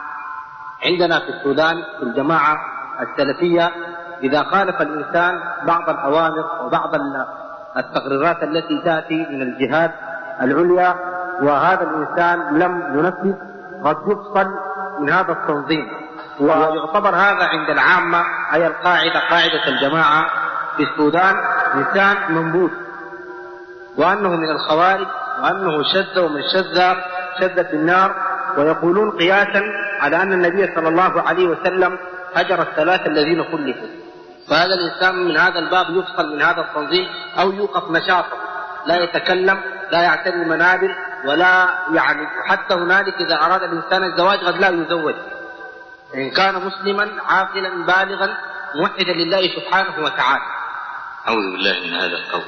عندنا في السودان في الجماعة السلفية إذا خالف الإنسان بعض الأوامر وبعض ال- التقريرات التي تأتي من الجهات العليا وهذا الإنسان لم ينفذ قد يفصل من هذا التنظيم ويعتبر هذا عند العامة أي القاعدة قاعدة الجماعة في السودان إنسان منبوذ وأنه من الخوارج وأنه شذ ومن شذ شذ في النار ويقولون قياسا على أن النبي صلى الله عليه وسلم هجر الثلاثة الذين خلفوا فهذا الإنسان من هذا الباب يفصل من هذا التنظيم أو يوقف نشاطه لا يتكلم لا يعتني المنابر ولا يعني حتى هنالك إذا أراد الإنسان الزواج قد لا يزوج إن كان مسلما عاقلا بالغا موحدا لله سبحانه وتعالى أعوذ بالله من هذا القول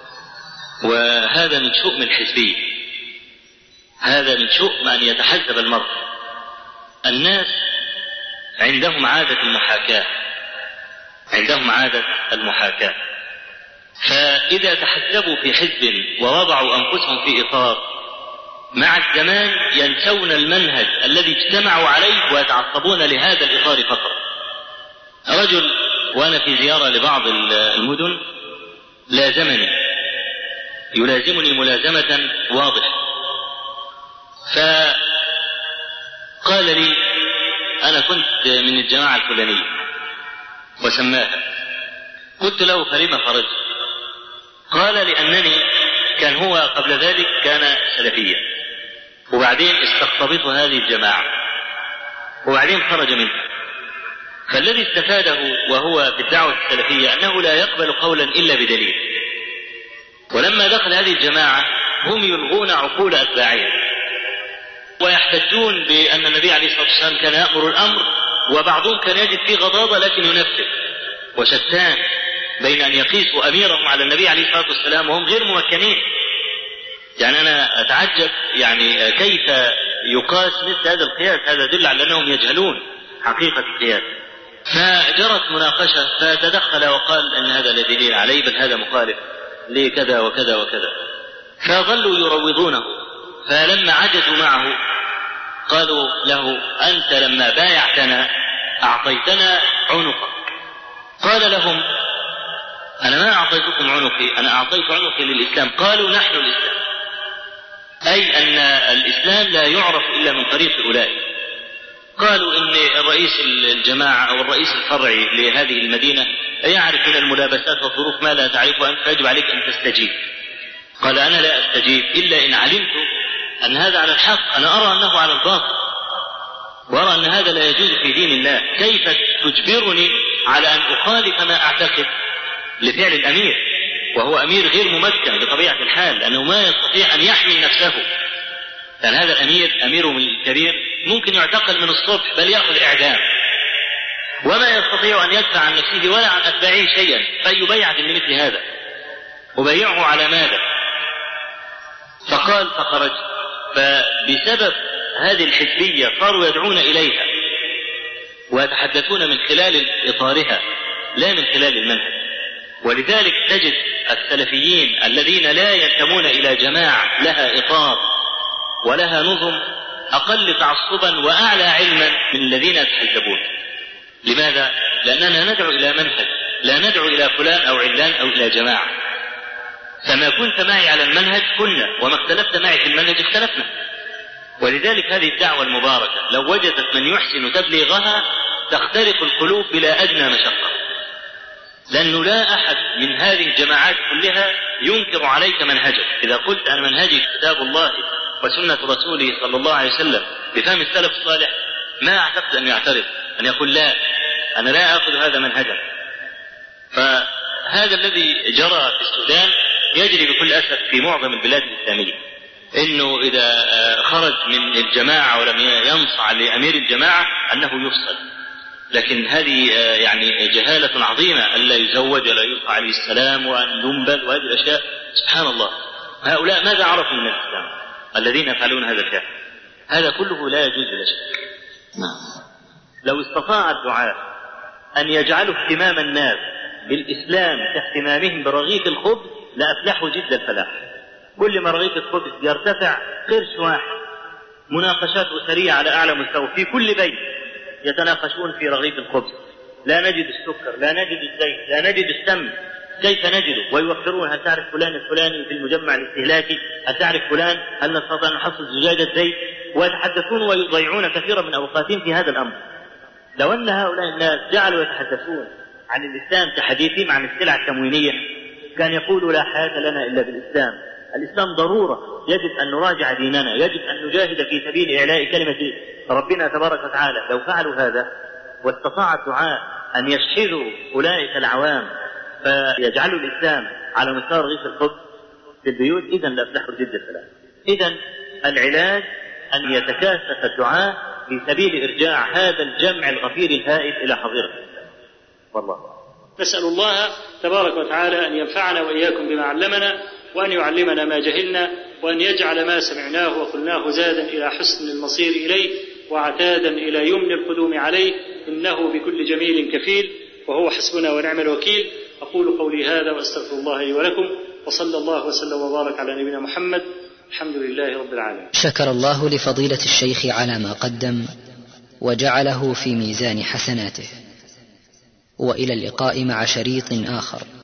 وهذا من شؤم الحزبية هذا من شؤم أن يتحزب المرء الناس عندهم عادة المحاكاة عندهم عادة المحاكاة فإذا تحزبوا في حزب ووضعوا أنفسهم في إطار مع الزمان ينسون المنهج الذي اجتمعوا عليه ويتعصبون لهذا الإطار فقط رجل وأنا في زيارة لبعض المدن لازمني يلازمني ملازمة واضحة فقال لي أنا كنت من الجماعة الفلانية وسماها قلت له فلم خرجت قال لأنني كان هو قبل ذلك كان سلفيا وبعدين استقطبته هذه الجماعة وبعدين خرج منها فالذي استفاده وهو في الدعوة السلفية أنه لا يقبل قولا إلا بدليل ولما دخل هذه الجماعة هم يلغون عقول أتباعهم ويحتجون بأن النبي عليه الصلاة والسلام كان يأمر الأمر وبعضهم كان يجد فيه غضاضة لكن ينفذ وشتان بين أن يقيسوا أميرهم على النبي عليه الصلاة والسلام وهم غير ممكنين يعني أنا أتعجب يعني كيف يقاس مثل هذا القياس هذا يدل على أنهم يجهلون حقيقة القياس فجرت مناقشة فتدخل وقال أن هذا لا دليل عليه بل هذا مخالف لكذا وكذا وكذا فظلوا يروضونه فلما عجزوا معه قالوا له أنت لما بايعتنا أعطيتنا عنقك قال لهم أنا ما أعطيتكم عنقي أنا أعطيت عنقي للإسلام قالوا نحن الإسلام أي أن الإسلام لا يعرف إلا من طريق أولئك قالوا إن الرئيس الجماعة أو الرئيس الفرعي لهذه المدينة يعرف من الملابسات والظروف ما لا تعرفه أنت فيجب عليك أن تستجيب قال أنا لا أستجيب إلا إن علمت أن هذا على الحق أنا أرى أنه على الباطل وأرى أن هذا لا يجوز في دين الله كيف تجبرني على أن أخالف ما أعتقد لفعل الأمير وهو أمير غير ممكن بطبيعة الحال لأنه ما يستطيع أن يحمي نفسه كان هذا الأمير أميرهم الكبير ممكن يعتقل من الصبح بل يأخذ إعدام وما يستطيع أن يدفع عن نفسه ولا عن أتباعه شيئا فأي بيعة لمثل هذا أبيعه على ماذا فقال فخرجت فبسبب هذه الحزبية صاروا يدعون إليها ويتحدثون من خلال إطارها لا من خلال المنهج ولذلك تجد السلفيين الذين لا ينتمون إلى جماعة لها إطار ولها نظم أقل تعصبا وأعلى علما من الذين يتحزبون لماذا؟ لأننا ندعو إلى منهج لا ندعو إلى فلان أو علان أو إلى جماعة فما كنت معي على المنهج كنا وما اختلفت معي في المنهج اختلفنا ولذلك هذه الدعوة المباركة لو وجدت من يحسن تبليغها تخترق القلوب بلا أدنى مشقة لأنه لا أحد من هذه الجماعات كلها ينكر عليك منهجك إذا قلت أن منهجي كتاب الله وسنة رسوله صلى الله عليه وسلم بفهم السلف الصالح ما أعتقد أن يعترض أن يقول لا أنا لا آخذ هذا منهجا فهذا الذي جرى في السودان يجري بكل أسف في معظم البلاد الإسلامية انه اذا خرج من الجماعه ولم ينصع لامير الجماعه انه يفصل لكن هذه يعني جهاله عظيمه الا يزوج ولا يلقى عليه السلام وان ينبذ وهذه الاشياء سبحان الله هؤلاء ماذا عرفوا من الاسلام الذين يفعلون هذا الفعل هذا كله لا يجوز بلا شك نعم لو استطاع الدعاة أن يجعلوا اهتمام الناس بالإسلام كاهتمامهم برغيف الخبز لأفلحوا جد الفلاح كل ما رغيف الخبز يرتفع قرش واحد مناقشات أسرية على أعلى مستوى في كل بيت يتناقشون في رغيف الخبز لا نجد السكر لا نجد الزيت لا نجد السمن كيف نجده ويوفرون هل تعرف فلان الفلاني في المجمع الاستهلاكي هل تعرف فلان هل نستطيع أن نحصل زجاجة زيت ويتحدثون ويضيعون كثيرا من أوقاتهم في هذا الأمر لو أن هؤلاء الناس جعلوا يتحدثون عن الإسلام كحديثهم عن السلع التموينية كان يقول لا حياة لنا إلا بالإسلام الإسلام ضرورة يجب أن نراجع ديننا يجب أن نجاهد في سبيل إعلاء كلمة ربنا تبارك وتعالى لو فعلوا هذا واستطاع الدعاء أن يشحذوا أولئك العوام فيجعلوا الإسلام على مستوى رغيف الخبز في البيوت إذا لأفلحوا جد الفلاح إذا العلاج أن يتكاثف الدعاء في سبيل إرجاع هذا الجمع الغفير الهائل إلى حظيرة والله نسأل الله تبارك وتعالى أن ينفعنا وإياكم بما علمنا وأن يعلمنا ما جهلنا وأن يجعل ما سمعناه وقلناه زادا إلى حسن المصير إليه وعتادا إلى يمن القدوم عليه إنه بكل جميل كفيل وهو حسبنا ونعم الوكيل أقول قولي هذا وأستغفر الله لي ولكم وصلى الله وسلم وبارك على نبينا محمد الحمد لله رب العالمين شكر الله لفضيلة الشيخ على ما قدم وجعله في ميزان حسناته وإلى اللقاء مع شريط آخر